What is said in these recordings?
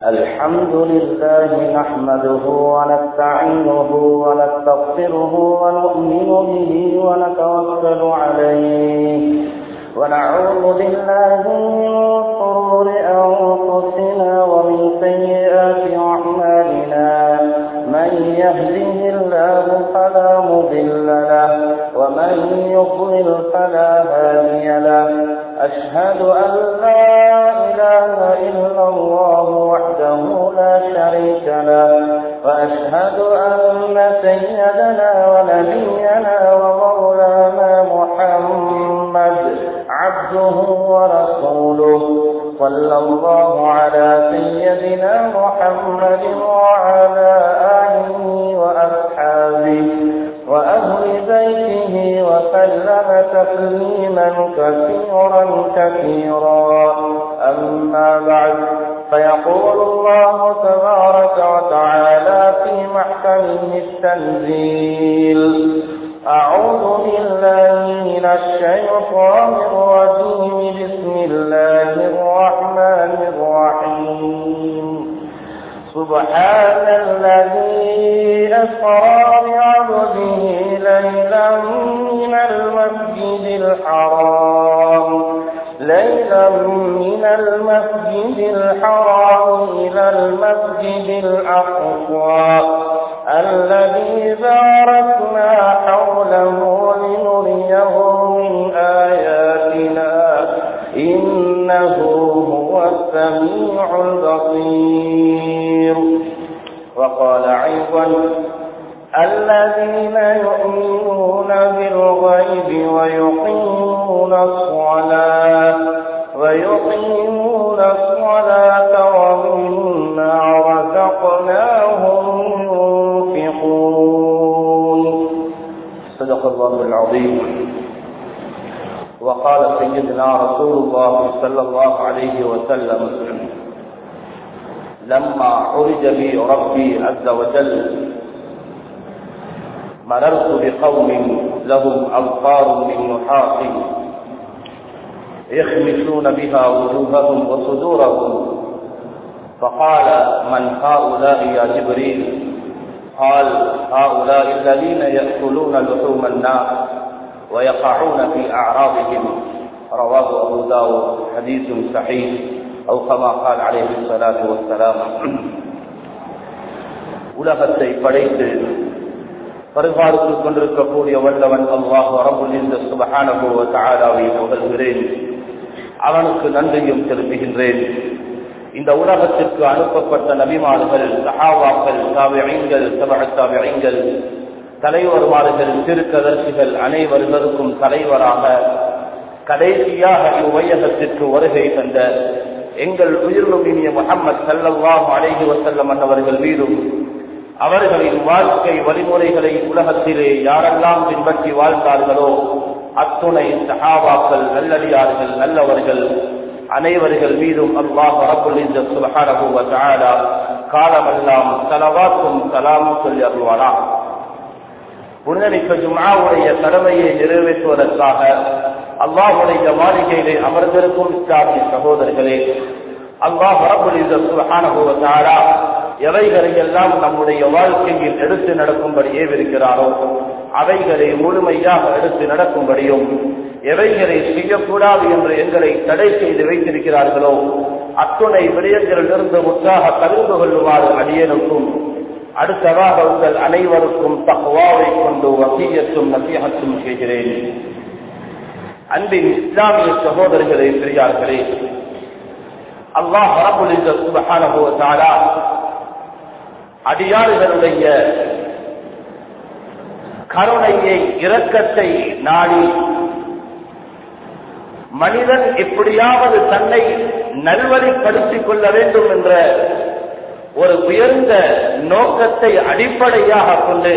الحمد لله نحمده ونستعينه ونستغفره ونؤمن به ونتوكل عليه ونعوذ بالله من شرور أنفسنا ومن سيئات أعمالنا من يهده الله فلا مضل له ومن يضلل فلا هادي له أشهد أن لا إله إلا الله وحده لا شريك له وأشهد أن سيدنا ونبينا ومولانا محمد عبده ورسوله صلى الله على سيدنا محمد وعلى آله وأصحابه وأهل بيته وسلم تسليما كثيرا كثيرا أما بعد فيقول الله تبارك وتعالى في محكمه التنزيل أعوذ بالله من الشيطان الرجيم بسم الله الرحمن الرحيم سبحان الذي أسرى بعبده ليلا من المسجد الحرام ليلا من المسجد الحرام إلى المسجد الأقصى الذي باركنا حوله لنريه من آياتنا إنه هو السميع البصير وقال أيضا الذين يؤمنون بالغيب ويقيمون الصلاة ويقيمون الصلاة ومما رزقناهم ينفقون صدق الله العظيم وقال سيدنا رسول الله صلى الله عليه وسلم لما عرج بي ربي عز وجل مررت بقوم لهم أبطار من نحاس يخمسون بها وجوههم وصدورهم فقال من هؤلاء يا جبريل قال هؤلاء الذين يأكلون لحوم الناس ويقعون في أعراضهم رواه أبو داود حديث صحيح أو كما قال عليه الصلاة والسلام உலகத்தை படைத்து பரிபாலித்துக் கொண்டிருக்கக்கூடிய வல்லவன் அல்லாஹ் ரபுல் இந்த சுபஹானபுவ தாராவை புகழ்கிறேன் அவனுக்கு நன்றியும் செலுத்துகின்றேன் இந்த உலகத்திற்கு அனுப்பப்பட்ட நபிமார்கள் சஹாவாக்கள் தாவியங்கள் சபகத்தாவியங்கள் தலைவர்மார்கள் திருக்கதர்சிகள் அனைவர்களுக்கும் தலைவராக கடைசியாக இவ்வையகத்திற்கு வருகை தந்த எங்கள் உயிரிலும் இனிய முகமது சல்லல்லாஹு அலைஹி வசல்லம் அவர்கள் மீதும் அவர்களின் வாழ்க்கை வழிமுறைகளை உலகத்திலே யாரெல்லாம் பின்பற்றி வாழ்ந்தார்களோ அத்துணை சஹாபாக்கள் நல்லடியார்கள் நல்லவர்கள் அனைவர்கள் மீதும் அல்லாஹ் ரபுல் இந்த சுபஹானஹு வ தஆலா காலமெல்லாம் தலவாத்தும் சலாமும் சொல்லி அருள்வாரா புனிதமிக்க ஜும்ஆவுடைய கடமையை நிறைவேற்றுவதற்காக அல்லாஹுடைய மாளிகையிலே அமர்ந்திருக்கும் இஸ்லாமிய சகோதரர்களே அல்லாஹ் ரபுல் இந்த சுபஹானஹு வ தஆலா எவைகளை எல்லாம் நம்முடைய வாழ்க்கையில் எடுத்து நடக்கும்படி ஏவிருக்கிறாரோ அவைகளை முழுமையாக எடுத்து நடக்கும்படியும் எவைகளை செய்யக்கூடாது என்று எங்களை தடை செய்து வைத்திருக்கிறார்களோ அத்துணை விடயங்களிலிருந்து முற்றாக தவிர்த்து கொள்ளுமாறு அடியனுக்கும் அடுத்ததாக உங்கள் அனைவருக்கும் தகவாவை கொண்டு வசியத்தும் நசியகத்தும் செய்கிறேன் அன்பின் இஸ்லாமிய சகோதரர்களே பெரியார்களே அல்லாஹ் ரபுல் சுபஹானஹு வ தஆலா அடியாறுகளுடைய கருணையை இரக்கத்தை நாடி மனிதன் எப்படியாவது தன்னை நல்வழிப்படுத்திக் கொள்ள வேண்டும் என்ற ஒரு உயர்ந்த நோக்கத்தை அடிப்படையாக கொண்டு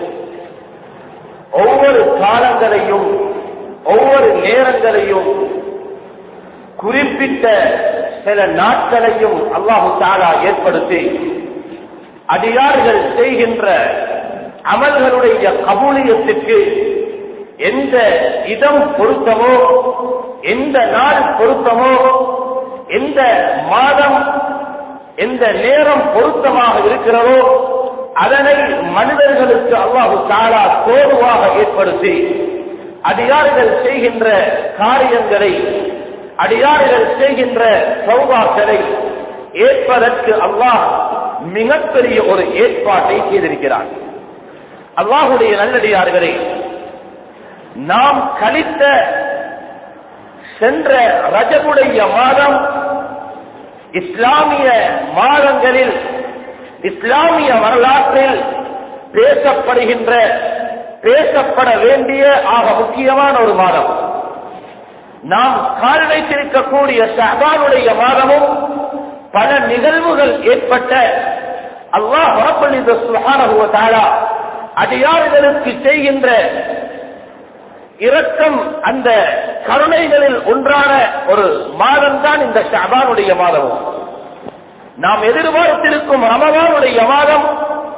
ஒவ்வொரு காலங்களையும் ஒவ்வொரு நேரங்களையும் குறிப்பிட்ட சில நாட்களையும் அல்லாஹு தாலா ஏற்படுத்தி அடியார்கள் செய்கின்ற அமல்களுடைய கபூலியத்திற்கு எந்த இடம் பொருத்தமோ எந்த நாள் பொருத்தமோ எந்த மாதம் எந்த நேரம் பொருத்தமாக இருக்கிறதோ அதனை மனிதர்களுக்கு அல்லாஹு தாலா தோதுவாக ஏற்படுத்தி அடியார்கள் செய்கின்ற காரியங்களை அடியார்கள் செய்கின்ற சௌபாக்களை ஏற்பதற்கு அல்லாஹ் மிகப்பெரிய ஒரு ஏற்பாட்டை செய்திருக்கிறார் அல்லாஹுடைய நல்லடியார்களே நாம் கழித்த சென்ற ரஜபுடைய மாதம் இஸ்லாமிய மாதங்களில் இஸ்லாமிய வரலாற்றில் பேசப்படுகின்ற பேசப்பட வேண்டிய ஆக முக்கியமான ஒரு மாதம் நாம் கால் வைத்திருக்கக்கூடிய ஷஹபானுடைய மாதமும் பல நிகழ்வுகள் ஏற்பட்ட அல்லாஹ் வரப்பள்ளித சுகானகுவ தாலா அடியார்களுக்கு செய்கின்ற இரக்கம் அந்த கருணைகளில் ஒன்றான ஒரு மாதம் தான் இந்த ஷபானுடைய மாதமும் நாம் எதிர்பார்த்திருக்கும் ரமதானுடைய மாதம்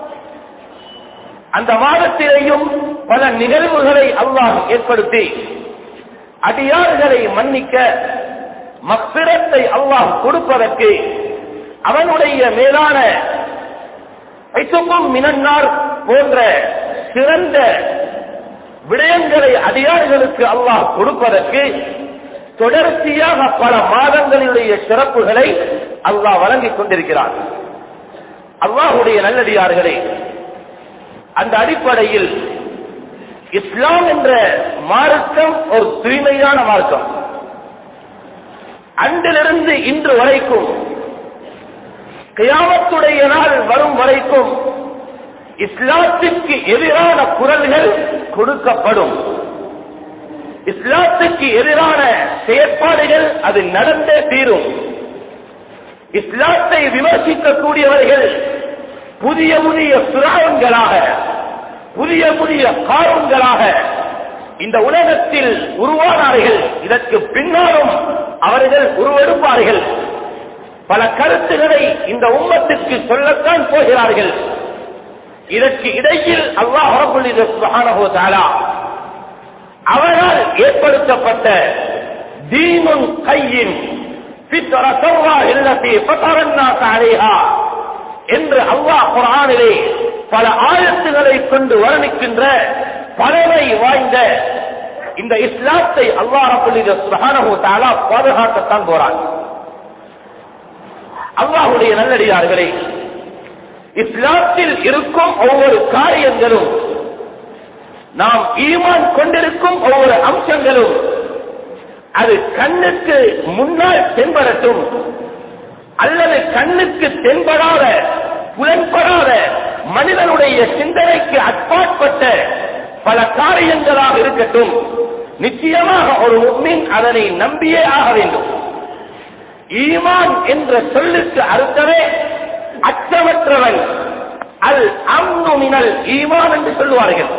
அந்த மாதத்திலேயும் பல நிகழ்வுகளை அல்லாஹ் ஏற்படுத்தி அடியார்களை மன்னிக்க மக்பிரத்தை அல்லாஹ் கொடுப்பதற்கு அவனுடைய மேலான ஐசுக்கும் மினன்னார் போன்ற சிறந்த விடயங்களை அடியார்களுக்கு அல்லாஹ் கொடுப்பதற்கு தொடர்ச்சியாக பல மாதங்களுடைய சிறப்புகளை அல்லாஹ் வழங்கிக் கொண்டிருக்கிறார் அல்லாஹுடைய நல்லடியார்களே அந்த அடிப்படையில் இஸ்லாம் என்ற மார்க்கம் ஒரு தூய்மையான மார்க்கம் அன்றிலிருந்து இன்று வரைக்கும் கியாமத்துடைய நாள் வரும் வரைக்கும் இஸ்லாத்துக்கு எதிரான குரல்கள் கொடுக்கப்படும் இஸ்லாத்துக்கு எதிரான செயற்பாடுகள் அது நடந்தே தீரும் இஸ்லாத்தை விமர்சிக்கக்கூடியவர்கள் புதிய புதிய சுராவங்களாக புதிய புதிய காரணங்களாக இந்த உலகத்தில் உருவானார்கள் இதற்கு பின்னாலும் அவர்கள் உருவெடுப்பார்கள் பல கருத்துக்களை இந்த உம்மத்திற்கு சொல்லத்தான் போகிறார்கள் இதற்கு இடையில் அல்லாஹ் ரபுல் சுப்ஹானஹு தஆலா அவரால் ஏற்படுத்தப்பட்ட தீனுன் கையின் ஃபித்ரத்தல்லா இல்லதி ஃபதரன்னாஸ் அலைஹா என்று அல்லாஹ் குர்ஆனிலே பல ஆயத்துகளை கொண்டு வர்ணிக்கின்ற பலவை வாய்ந்த இந்த இஸ்லாத்தை அல்லாஹ் ரபுல் சுப்ஹானஹு தஆலா பாதுகாக்கத்தான் போறான் அல்லாஹ்வுடைய நல்லடியார்களே இஸ்லாத்தில் இருக்கும் ஒவ்வொரு காரியங்களும் நாம் ஈமான் கொண்டிருக்கும் ஒவ்வொரு அம்சங்களும் அது கண்ணுக்கு முன்னால் தென்படட்டும் அல்லது கண்ணுக்கு தென்படாத புலன்படாத மனிதனுடைய சிந்தனைக்கு அப்பாற்பட்ட பல காரியங்களாக இருக்கட்டும் நிச்சயமாக ஒரு முக்மின் அதனை நம்பியே ஆக வேண்டும் ஈமான் என்ற சொல்லுக்கு அர்த்தமே அச்சமற்றவன் அல் அம்னு மினல் ஈமான் என்று சொல்லுவார்கள்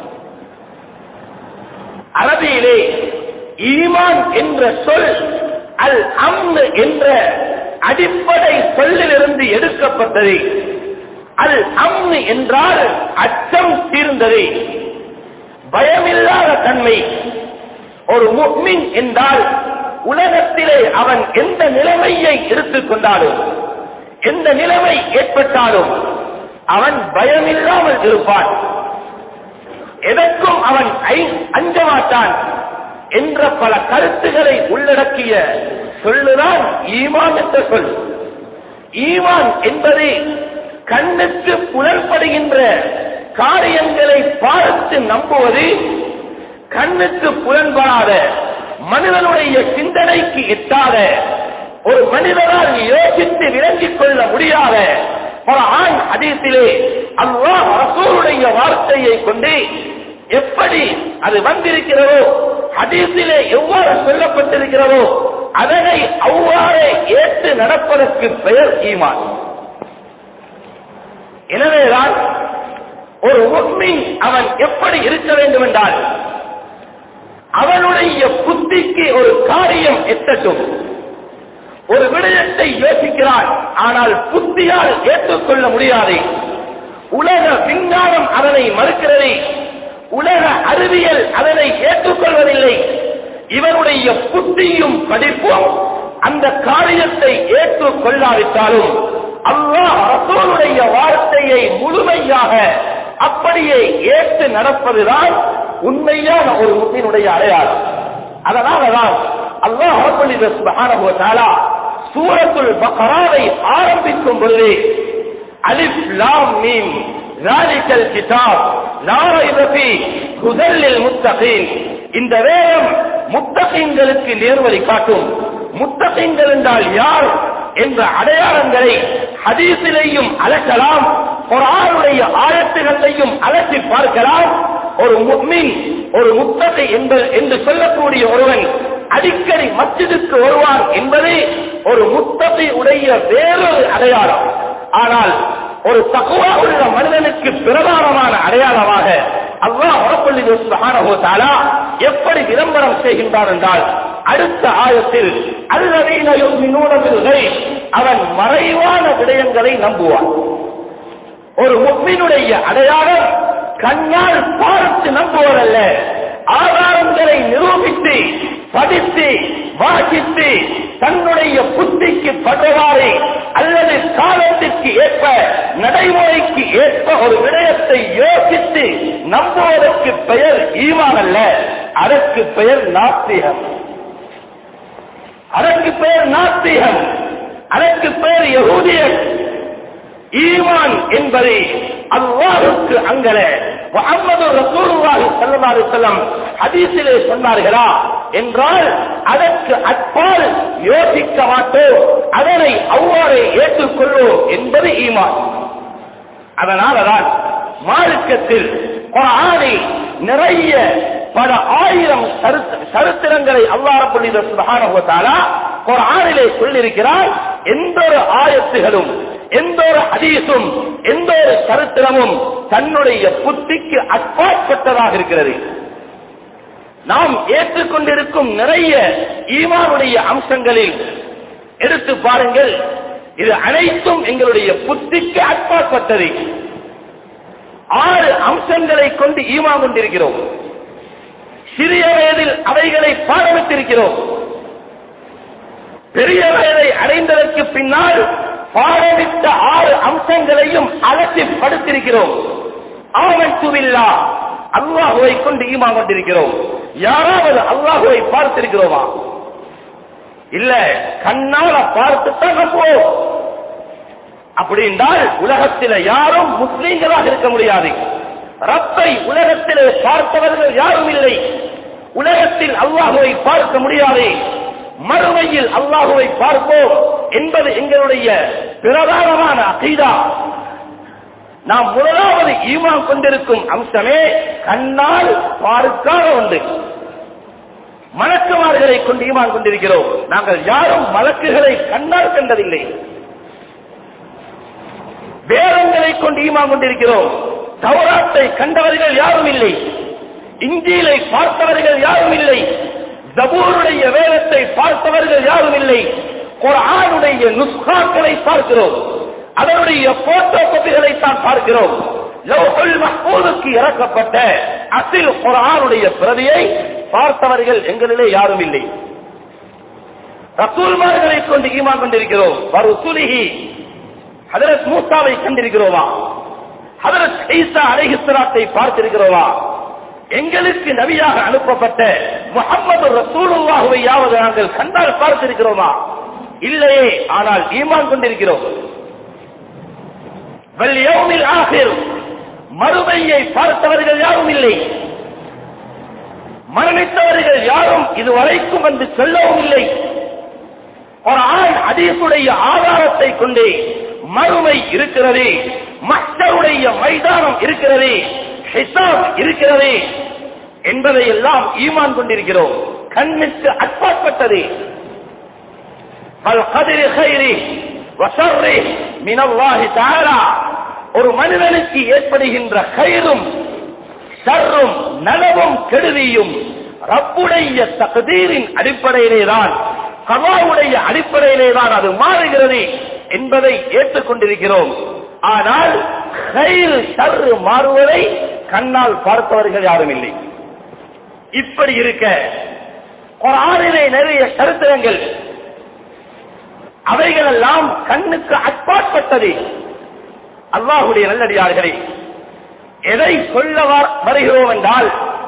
அரபியிலே ஈமான் என்ற சொல் அல் அம்னு என்ற அடிப்படை சொல்லிலிருந்து எடுக்கப்பட்டது அல் அம்னு என்றால் அச்சம் தீர்ந்தது பயமில்லாத தன்மை ஒரு முக்மின் என்றால் உலகத்திலே அவன் எந்த நிலைமையை எடுத்துக் கொண்டாலும் எந்த நிலைமை ஏற்பட்டாலும் அவன் பயமில்லாமல் இருப்பான் எதற்கும் அவன் ஐ- அஞ்ச மாட்டான் என்ற பல கருத்துக்களை உள்ளடக்கிய சொல்லுதான் ஈமான் என்ற சொல் ஈமான் என்பது கண்ணுக்கு புலன்படுகின்ற காரியங்களை பார்த்து நம்புவது கண்ணுக்கு புலன்படாத மனிதனுடைய சிந்தனைக்கு எட்டாத ஒரு மனிதனால் யோசித்து விளங்கிக் கொள்ள முடியாத பல ஆண் அதீசிலே அல்லாஹ் ரசூலுடைய வார்த்தையை கொண்டு எப்படி அது வந்திருக்கிறதோ ஹதீஸிலே எவ்வாறு சொல்லப்பட்டிருக்கிறதோ அதனை அவ்வாறே ஏற்று நடப்பதற்கு பெயர் ஈமான் எனவேதான் ஒரு முக்மின் அவன் எப்படி இருக்க வேண்டும் என்றால் அவனுடைய புத்திக்கு ஒரு காரியம் எட்டட்டும் ஒரு விடயத்தை யோசிக்கிறான் ஆனால் புத்தியால் ஏற்றுக்கொள்ள முடியாது உலக விஞ்ஞானம் அதனை மறுக்கிறது உலக அறிவியல் அதனை ஏற்றுக்கொள்வதில்லை இவனுடைய புத்தியும் படிப்பும் அந்த காரியத்தை ஏற்றுக்கொள்ளாவிட்டாலும் அல்லாஹ் ரசூலுடைய வார்த்தையை முழுமையாக அப்படியே ஏற்று நடப்பதுதான் உண்மையான ஒரு முஸ்லிமுடைய அடையாளம் அதனாலதான் அல்லாஹ் ரப்பல் சுப்ஹானஹு வ தஆலா சூரத்துல் பக்ராவை ஆரம்பிக்கும் பொழுது அலிஃப் லாம் மீம் ذلك الكتاب لا ريب فيه هدى للمتقين இந்த வேதம் முத்தகீன்களுக்கு நேர்வழி காட்டும் முத்தகீன்கள் என்றால் யார் என்ற அடையாளங்களை ஹதீஸிலேயும் அலக்கலாம் குர்ஆனுடைய ஆயத்துகளையும் அலசி பார்க்கலாம் ஒரு முஃமின் ஒரு முத்தகை என்பது என்று சொல்லக்கூடிய ஒருவன் அடிக்கடி மஸ்ஜிதுக்கு வருவான் என்பது ஒரு முத்தகை உடைய வேறொரு அடையாளம் ஆனால் ஒரு தக்குவா உள்ள மனிதனுக்கு பிரதானமான அடையாளமாக அல்லாஹ் வரப்பள்ளி சுப்ஹானஹு வ தஆலா எப்படி விளம்பரம் செய்கின்றார் என்றால் அடுத்த ஆயத்தில் அல்லதீன யுமினூன பில் கைப் அவன் மறைவான விடயங்களை நம்புவான் ஒரு முஃமினுடைய அடையாளம் கண்ணால் பார்த்து நம்புவதல்ல ஆதாரங்களை நிரூபித்து படித்து வாசித்து தன்னுடைய புத்திக்கு படுவாறு அல்லது காலத்திற்கு ஏற்ப நடைமுறைக்கு ஏற்ப ஒரு விடயத்தை யோசித்து நம்புவதற்கு பெயர் ஈமான் அல்ல அதற்கு பெயர் நாஸ்திகம் அதற்கு பெயர் நாஸ்திகம் அதற்கு பெயர் யகூதியர் ஈமான் என்பது அல்லாஹுக்கு அங்கல முகமது ரசூலுல்லாஹி ஸல்லல்லாஹு அலைஹி வஸல்லம் ஹதீஸிலே சொன்னார்களா என்றால் அதற்கு அப்பால் யோசிக்க மாட்டோம் அதனை அவ்வாறே ஏற்றுக்கொள்வோம் என்பது ஈமான் அதனாலதான் மார்க்கத்தில் குர்ஆனில் நிறைய பல ஆயிரம் சரித்- சரித்திரங்களை அல்லாஹ் ரப்பல் இஸ்ஸத் சுப்ஹானஹு வ தஆலா குர்ஆனிலே சொல்லியிருக்கிறார் எந்த ஒரு ஆயத்துகளும் எந்த ஒரு ஹதீஸும் எந்த ஒரு சரித்திரமும் தன்னுடைய புத்திக்கு அப்பாற்பட்டதாக இருக்கிறது நாம் ஏற்றுக்கொண்டிருக்கும் நிறைய ஈமானுடைய அம்சங்களில் எடுத்து பாருங்கள் இது அனைத்தும் எங்களுடைய புத்திக்கு அப்பாற்பட்டது ஆறு அம்சங்களை கொண்டு ஈமா கொண்டிருக்கிறோம் சிறிய வயதில் அவைகளை பாடமிட்டிருக்கிறோம் பெரிய வயதை அடைந்ததற்கு பின்னால் பாடமிட்ட ஆறு அம்சங்களையும் அலசி படுத்திருக்கிறோம் ஆமத்துவில்லா அல்லாஹுவை கொண்டு ஈமா கொண்டிருக்கிறோம் யாராவது அல்லாஹுவை பார்த்திருக்கிறோமா இல்ல கண்ணால பார்த்துத்தான் நம்புவோம் அப்படி என்றால் உலகத்தில யாரும் முஸ்லீம்களாக இருக்க முடியாது ரப்பை உலகத்திலே பார்த்தவர்கள் யாரும் இல்லை உலகத்தில் அல்லாஹுவை பார்க்க முடியாது மறுமையில் அல்லாஹுவை பார்ப்போம் என்பது எங்களுடைய பிரதானமான அகீதா நாம் முதலாவது ஈமான் கொண்டிருக்கும் அம்சமே கண்ணால் பார்க்காத ஒன்று மலக்குமார்களை கொண்டு ஈமான் கொண்டிருக்கிறோம் நாங்கள் யாரும் மலக்குகளை கண்ணால் கண்டதில்லை வேதங்களை கொண்டு ஈமான் கொண்டிருக்கிறோம் தவறாத்தை கண்டவர்கள் யாரும் இல்லை இஞ்சியிலை பார்த்தவர்கள் யாரும் இல்லை ஜபூருடைய வேதத்தை பார்த்தவர்கள் யாரும் இல்லை குர்ஆனுடைய நுஸ்காக்களை பார்க்கிறோம் அதனுடைய போட்டோ காப்பிகளை தான் பார்க்கிறோம் லௌஹுல் மஹ்பூதுக்கு இறக்கப்பட்ட அசில் குர்ஆனுடைய பிரதியை பார்த்தவர்கள் எங்களிலே யாரும் இல்லை ரசூல்மார்களை கொண்டு ஈமான் கொண்டிருக்கிறோம் வருசுலிஹி ஹதரத் மூசாவை கண்டிருக்கிறோமா ஹதரத் ஈசா அலைஹிஸ்ஸலாத்தை பார்த்திருக்கிறோமா எங்களுக்கு நபியாக அனுப்பப்பட்ட முகம்மது ரசூலுல்லாஹுவையாவது நாங்கள் கண்டால் பார்த்திருக்கிறோமா இல்லையே ஆனால் ஈமான் கொண்டிருக்கிறோம் வல் யௌமில் ஆகிர் மறுமையை பார்த்தவர்கள் யாரும் இல்லை மரணித்தவர்கள் யாரும் இதுவரைக்கும் வந்து சொல்லவும் இல்லை ஒரு ஆண் அதீசுடைய ஆதாரத்தை கொண்டு மறுமை இருக்கிறது மக்களுடைய மைதானம் இருக்கிறது ஹிசாப் இருக்கிறது என்பதை எல்லாம் ஈமான் கொண்டிருக்கிறோம் கண்ணுக்கு அப்பாற்பட்டது فالقدر خيره وشره من الله تعالى ஒரு மனிதனுக்கு ஏற்படுகின்ற கயிறும் சர்ரும் நலவும் கெடுதியும் ரப்புடைய தகுதீரின் அடிப்படையிலே தான் கவாவுடைய அடிப்படையிலே தான் அது மாறுகிறது என்பதை ஏற்றுக்கொண்டிருக்கிறோம் ஆனால் கயிறு சர்ரு மாறுவதை கண்ணால் பார்த்தவர்கள் யாரும் இல்லை இப்படி இருக்க குரானிலே நிறைய சரித்திரங்கள் அவைகளெல்லாம் கண்ணுக்கு அப்பாற்பட்டது அல்லாஹுடைய நல்லடியார்களே எதை சொல்ல வ- வருகிறோம் என்றால்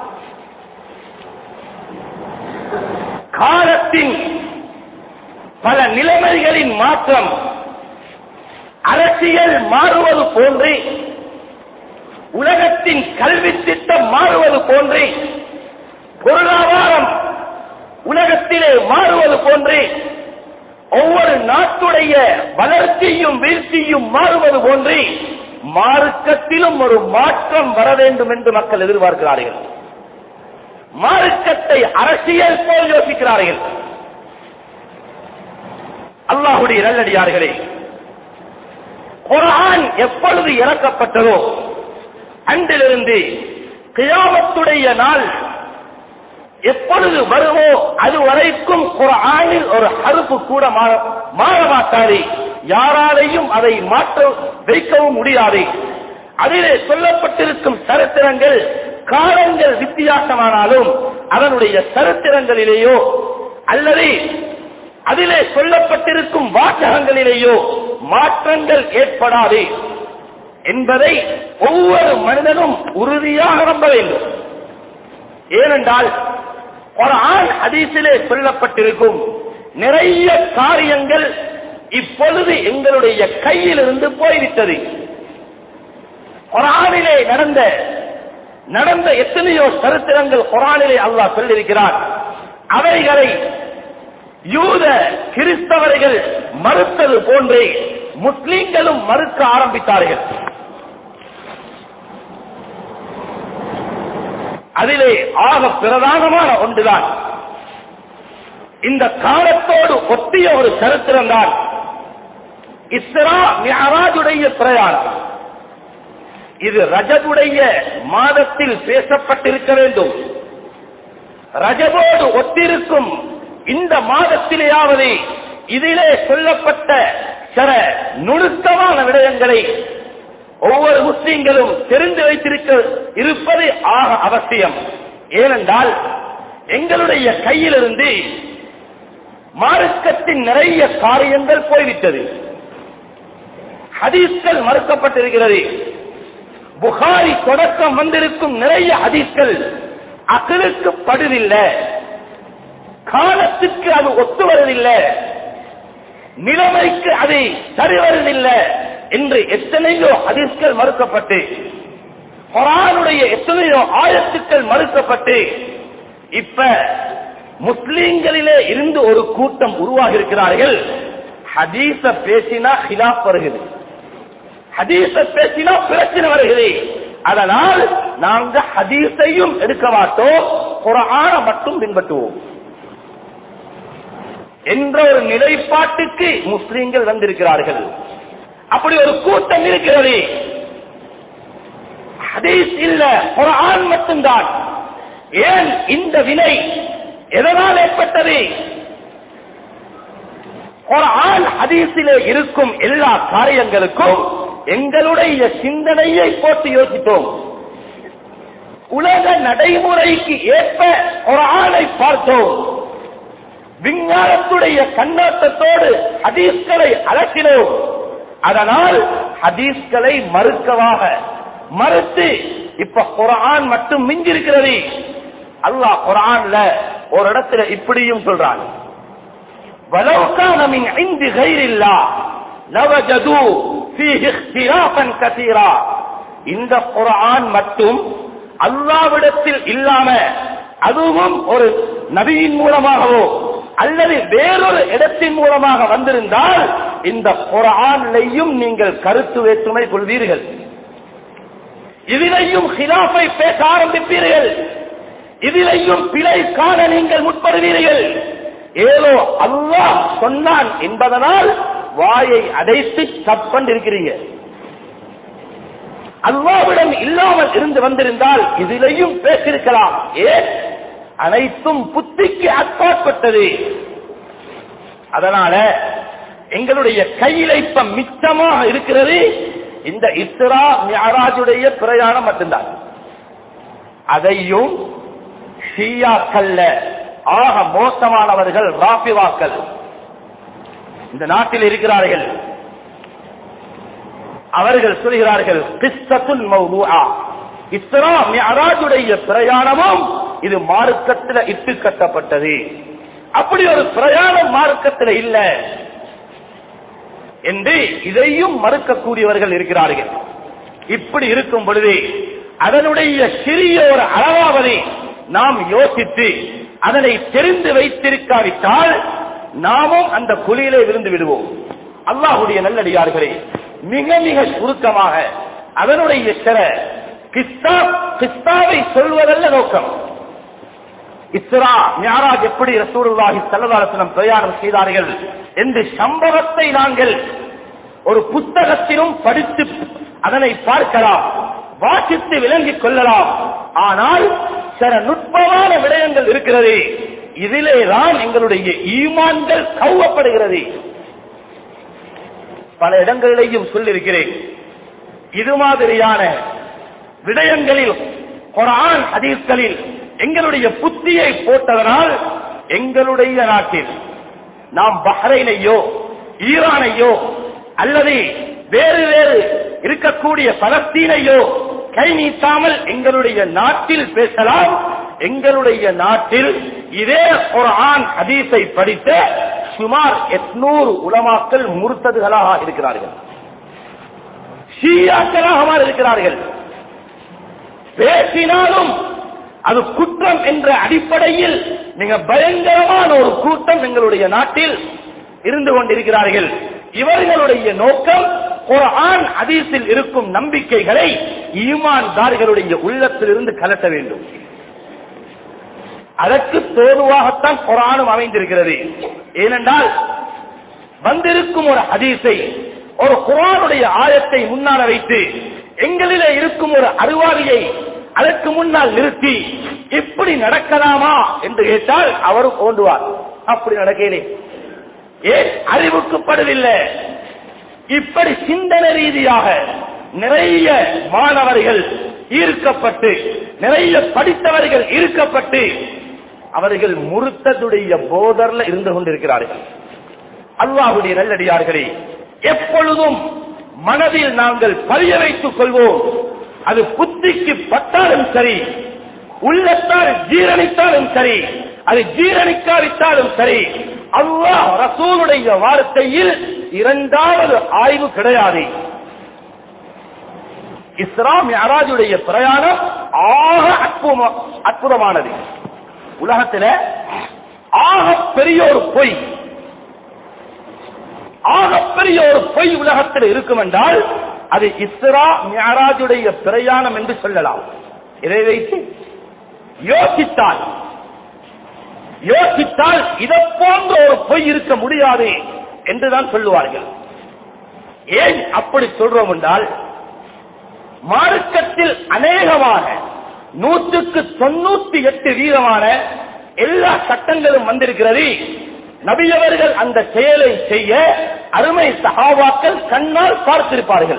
காலத்தின் பல நிலைமைகளின் மாற்றம் அரசியல் மாறுவது போன்று உலகத்தின் கல்வி திட்டம் மாறுவது போன்று பொருளாதாரம் உலகத்திலே மாறுவது போன்று ஒவ்வொரு நாட்டுடைய வளர்ச்சியும் வீழ்ச்சியும் மாறுவது போன்று மார்க்கத்திலும் ஒரு மாற்றம் வர வேண்டும் என்று மக்கள் எதிர்பார்க்கிறார்கள் மார்க்கத்தை அரசியல் போல் யோசிக்கிறார்கள் அல்லாஹுடைய நல்லடியார்களே குர்ஆன் எப்பொழுது இறக்கப்பட்டதோ அன்றிலிருந்து கியாமத்துடைய நாள் எப்பொழுது வருமோ அது வரைக்கும் குர்ஆனில் ஒரு ஹருப்பு கூட மா- மாற மாட்டாது யாராலையும் அதை மாற்ற வைக்கவும் முடியாது அதிலே சொல்லப்பட்டிருக்கும் சரித்திரங்கள் காலங்கள் வித்தியாசமானாலும் அதனுடைய சரித்திரங்களிலேயோ அல்லது அதிலே சொல்லப்பட்டிருக்கும் வாசகங்களிலேயோ மாற்றங்கள் ஏற்படாது என்பதை ஒவ்வொரு மனிதனும் உறுதியாக நம்ப வேண்டும் ஏனென்றால் ஒரு ஆண் ஹதீஸிலே சொல்லப்பட்டிருக்கும் நிறைய காரியங்கள் இப்பொழுது எங்களுடைய கையிலிருந்து போய்விட்டது குரானிலே நடந்த நடந்த எத்தனையோ சரித்திரங்கள் குரானிலே அல்லாஹ் சொல்லியிருக்கிறார் அவைகளை யூத கிறிஸ்தவர்கள் மறுத்தது போன்றே முஸ்லிம்களும் மறுக்க ஆரம்பித்தார்கள் அதிலே ஆக பிரதானமான ஒன்றுதான் இந்த காலத்தோடு ஒட்டிய ஒரு சரித்திரம் தான் இஸ்ரா மியராஜுடைய பிரயாணம் இது ரஜபுடைய மாதத்தில் பேசப்பட்டிருக்க வேண்டும் ரஜபோடு ஒத்திருக்கும் இந்த மாதத்திலேயாவது இதிலே சொல்லப்பட்ட சில நுணுக்கமான விடயங்களை ஒவ்வொரு முஸ்லிம்களும் தெரிந்து வைத்திருக்க இருப்பது ஆக அவசியம் ஏனென்றால் எங்களுடைய கையிலிருந்து மார்க்கத்தின் நிறைய காரியங்கள் போய்விட்டது ஹதீஸ்கள் மறுக்கப்பட்டிருக்கிறது புகாரி தொடக்கம் வந்திருக்கும் நிறைய ஹதீஸ்கள் அகலுக்கு படுதில்லை காலத்துக்கு அது ஒத்து வருவதில்லை நிலைமைக்கு அது சரி வருவதில்லை என்று எத்தனையோ ஹதீஸ்கள் மறுக்கப்பட்டு குரானுடைய எத்தனையோ ஆயத்துக்கள் மறுக்கப்பட்டு இப்ப முஸ்லீம்களிலே இருந்து ஒரு கூட்டம் உருவாகி இருக்கிறார்கள் ஹதீஸ பேசினா ஹிலாப் வருகிறது ஹதீஸ பேசினா பிரச்சனை வருகிறது அதனால் நாங்க ஹதீஸையும் எடுக்க மாட்டோம் குரான மட்டும் பின்பற்றுவோம் என்ற ஒரு நிலைப்பாட்டுக்கு முஸ்லிம்கள் வந்திருக்கிறார்கள் அப்படி ஒரு கூட்டம் இருக்கிறது ஹதீஸ் இல்ல குரான் மட்டும்தான் ஏன் இந்த வினை எதனால் ஏற்பட்டது குரான் ஹதீஸிலே இருக்கும் எல்லா காரியங்களுக்கும் எங்களுடைய சிந்தனையை போட்டு யோசித்தோம் உலக நடைமுறைக்கு ஏற்ப குரானை பார்த்தோம் விஞ்ஞானத்துடைய கண்ணோட்டத்தோடு ஹதீஸ்களை அலக்கினோம் அதனால் ஹதீஸ்களை மறுக்கவாக மறுத்து இப்ப குரான் மட்டும் மிஞ்சிருக்கிறது அல்லாஹ் குரான்ல ஒரு இடத்துல இப்படியும் சொல்றான் ولو كان من عند غير الله لوجدوا فيه اختلافا كثيرا இந்த குர்ஆன் மட்டும் அல்லாவிடத்தில் இல்லாம அதுவும் ஒரு நபியின் மூலமாகவோ அல்லது வேறொரு இடத்தின் மூலமாக வந்திருந்தால் இந்த குர்ஆன்லையும் நீங்கள் கருத்து வேற்றுமை கொள்வீர்கள் இதிலையும் ஹிலாஃபை பேச ஆரம்பிப்பீர்கள் இதிலையும் பிழை காண நீங்கள் முற்படுவீர்கள் ஏதோ அல்லாஹ் சொன்னான் என்பதனால் வாயை அடைத்து தப்பண்டு இருக்கிறீங்க அல்லாவிடம் இல்லாமல் இருந்து வந்திருந்தால் இதிலையும் பேசியிருக்கலாம் ஏன் அனைத்தும் புத்திக்கு அப்பாற்பட்டது அதனால எங்களுடைய கையில இப்ப மிச்சமாக இருக்கிறது இந்த இஸ்ரா மியாராஜுடைய பிரயாணம் மட்டும்தான் அதையும் ஷியாக்கல்ல ஆக மோசமானவர்கள் ராபிவாக்கள் இந்த நாட்டில் இருக்கிறார்கள் அவர்கள் சொல்கிறார்கள் கிறிஸ்தத்துல் மௌதுஆ இஸ்ரா மிஅராஜுடைய பிரயாணமும் இது மார்க்கத்தில் இட்டு கட்டப்பட்டது அப்படி ஒரு பிரயாணம் மார்க்கத்தில் இல்ல என்று இதையும் மறுக்கக்கூடியவர்கள் இருக்கிறார்கள் இப்படி இருக்கும் பொழுது அதனுடைய சிறிய ஒரு அளவாவதை நாம் யோசித்து அதனை தெரிந்து வைத்திருக்காவிட்டால் நாமும் அந்த குழியிலே விழுந்து விடுவோம் அல்லாஹுடைய நல்லடியார்களே மிக மிக சுருக்கமாக அதனுடைய சில கிஸ்தா கிஸ்தாவை சொல்வதல்ல நோக்கம் இஸ்ரா மியாராஜ் எப்படி ரசூலுல்லாஹி ஸல்லல்லாஹு பிரயாணம் செய்தார்கள் என்று சம்பவத்தை நாங்கள் ஒரு புத்தகத்திலும் படித்து அதனை பார்க்கலாம் வாசித்து விளங்கிக் கொள்ளலாம் ஆனால் சில நுட்பமான விடயங்கள் இருக்கிறது இதிலே தான் எங்களுடைய ஈமான்கள் கௌவப்படுகிறது பல இடங்களிலேயும் சொல்லியிருக்கிறேன் இது மாதிரியான விடயங்களில் குரான் ஹதீஸ்களில் எங்களுடைய புத்தியை போட்டதனால் எங்களுடைய நாட்டில் நாம் பஹ்ரைனையோ ஈரானையோ அல்லது வேறு வேறு இருக்கக்கூடிய பலஸ்தீனையோ கை நீட்டாமல் எங்களுடைய நாட்டில் பேசலாம் எங்களுடைய நாட்டில் இதே குரான் ஹதீஸை படித்த சுமார் எட்நூறு உலமாக்கள் முறுத்ததுகளாக இருக்கிறார்கள் ஷியாக்களாக இருக்கிறார்கள் பேசினாலும் அது குற்றம் என்ற அடிப்படையில் மிக பயங்கரமான ஒரு கூட்டம் எங்களுடைய நாட்டில் இருந்து கொண்டிருக்கிறார்கள் இவர்களுடைய நோக்கம் குர்ஆன் ஹதீஸில் இருக்கும் நம்பிக்கைகளை ஈமான்தார்களுடைய உள்ளத்திலிருந்து கலட்ட வேண்டும் அதற்கு தோதுவாகத்தான் குரானும் அமைந்திருக்கிறது ஏனென்றால் வந்திருக்கும் ஒரு ஹதீஸை ஒரு குரானுடைய ஆயத்தை முன்னால் வைத்து எங்களிலே இருக்கும் ஒரு அறிவாளியை அதற்கு முன்னால் நிறுத்தி இப்படி நடக்கலாமா என்று கேட்டால் அவரும் ஓண்டுவார் அப்படி நடக்கலே ஏன் அறிவுக்குப்படவில்லை இப்படி சிந்தனை ரீதியாக நிறைய மாணவர்கள் ஈர்க்கப்பட்டு நிறைய படித்தவர்கள் ஈர்க்கப்பட்டு அவர்கள் முறுத்ததுடைய போதர்ல இருந்து கொண்டிருக்கிறார்கள் அல்லாஹுடைய நல்லடியார்களே எப்பொழுதும் மனதில் நாங்கள் பதிய வைத்துக் கொள்வோம் அது புத்திக்கு பட்டாலும் சரி உள்ளத்தால் ஜீரணித்தாலும் சரி அது ஜீரணிக்காவிட்டாலும் சரி அல்லாஹ் ரசூலுடைய வார்த்தையில் இரண்டாவது ஆய்வு கிடையாது இஸ்லாம் யாராஜுடைய பிரயாணம் ஆக அற்புதமா- அற்புதமானது உலகத்தில் ஆக பெரிய ஒரு பொய் ஆக பெரிய ஒரு பொய் உலகத்தில் இருக்கும் என்றால் அது இஸ்ரா மியாராஜுடைய பிரயாணம் என்று சொல்லலாம் இதை வைத்து யோசித்தால் யோசித்தால் இதை போன்ற ஒரு பொய் இருக்க முடியாது என்றுதான் சொல்லுவார்கள் ஏன் அப்படி சொல்றோம் என்றால் மார்க்கத்தில் அநேகமாக நூற்றுக்கு தொண்ணூத்தி எட்டு வீதமான எல்லா சட்டங்களும் வந்திருக்கிறது நபியவர்கள் அந்த செயலை செய்ய அருமை சகாபாக்கள் கண்ணால் பார்த்திருப்பார்கள்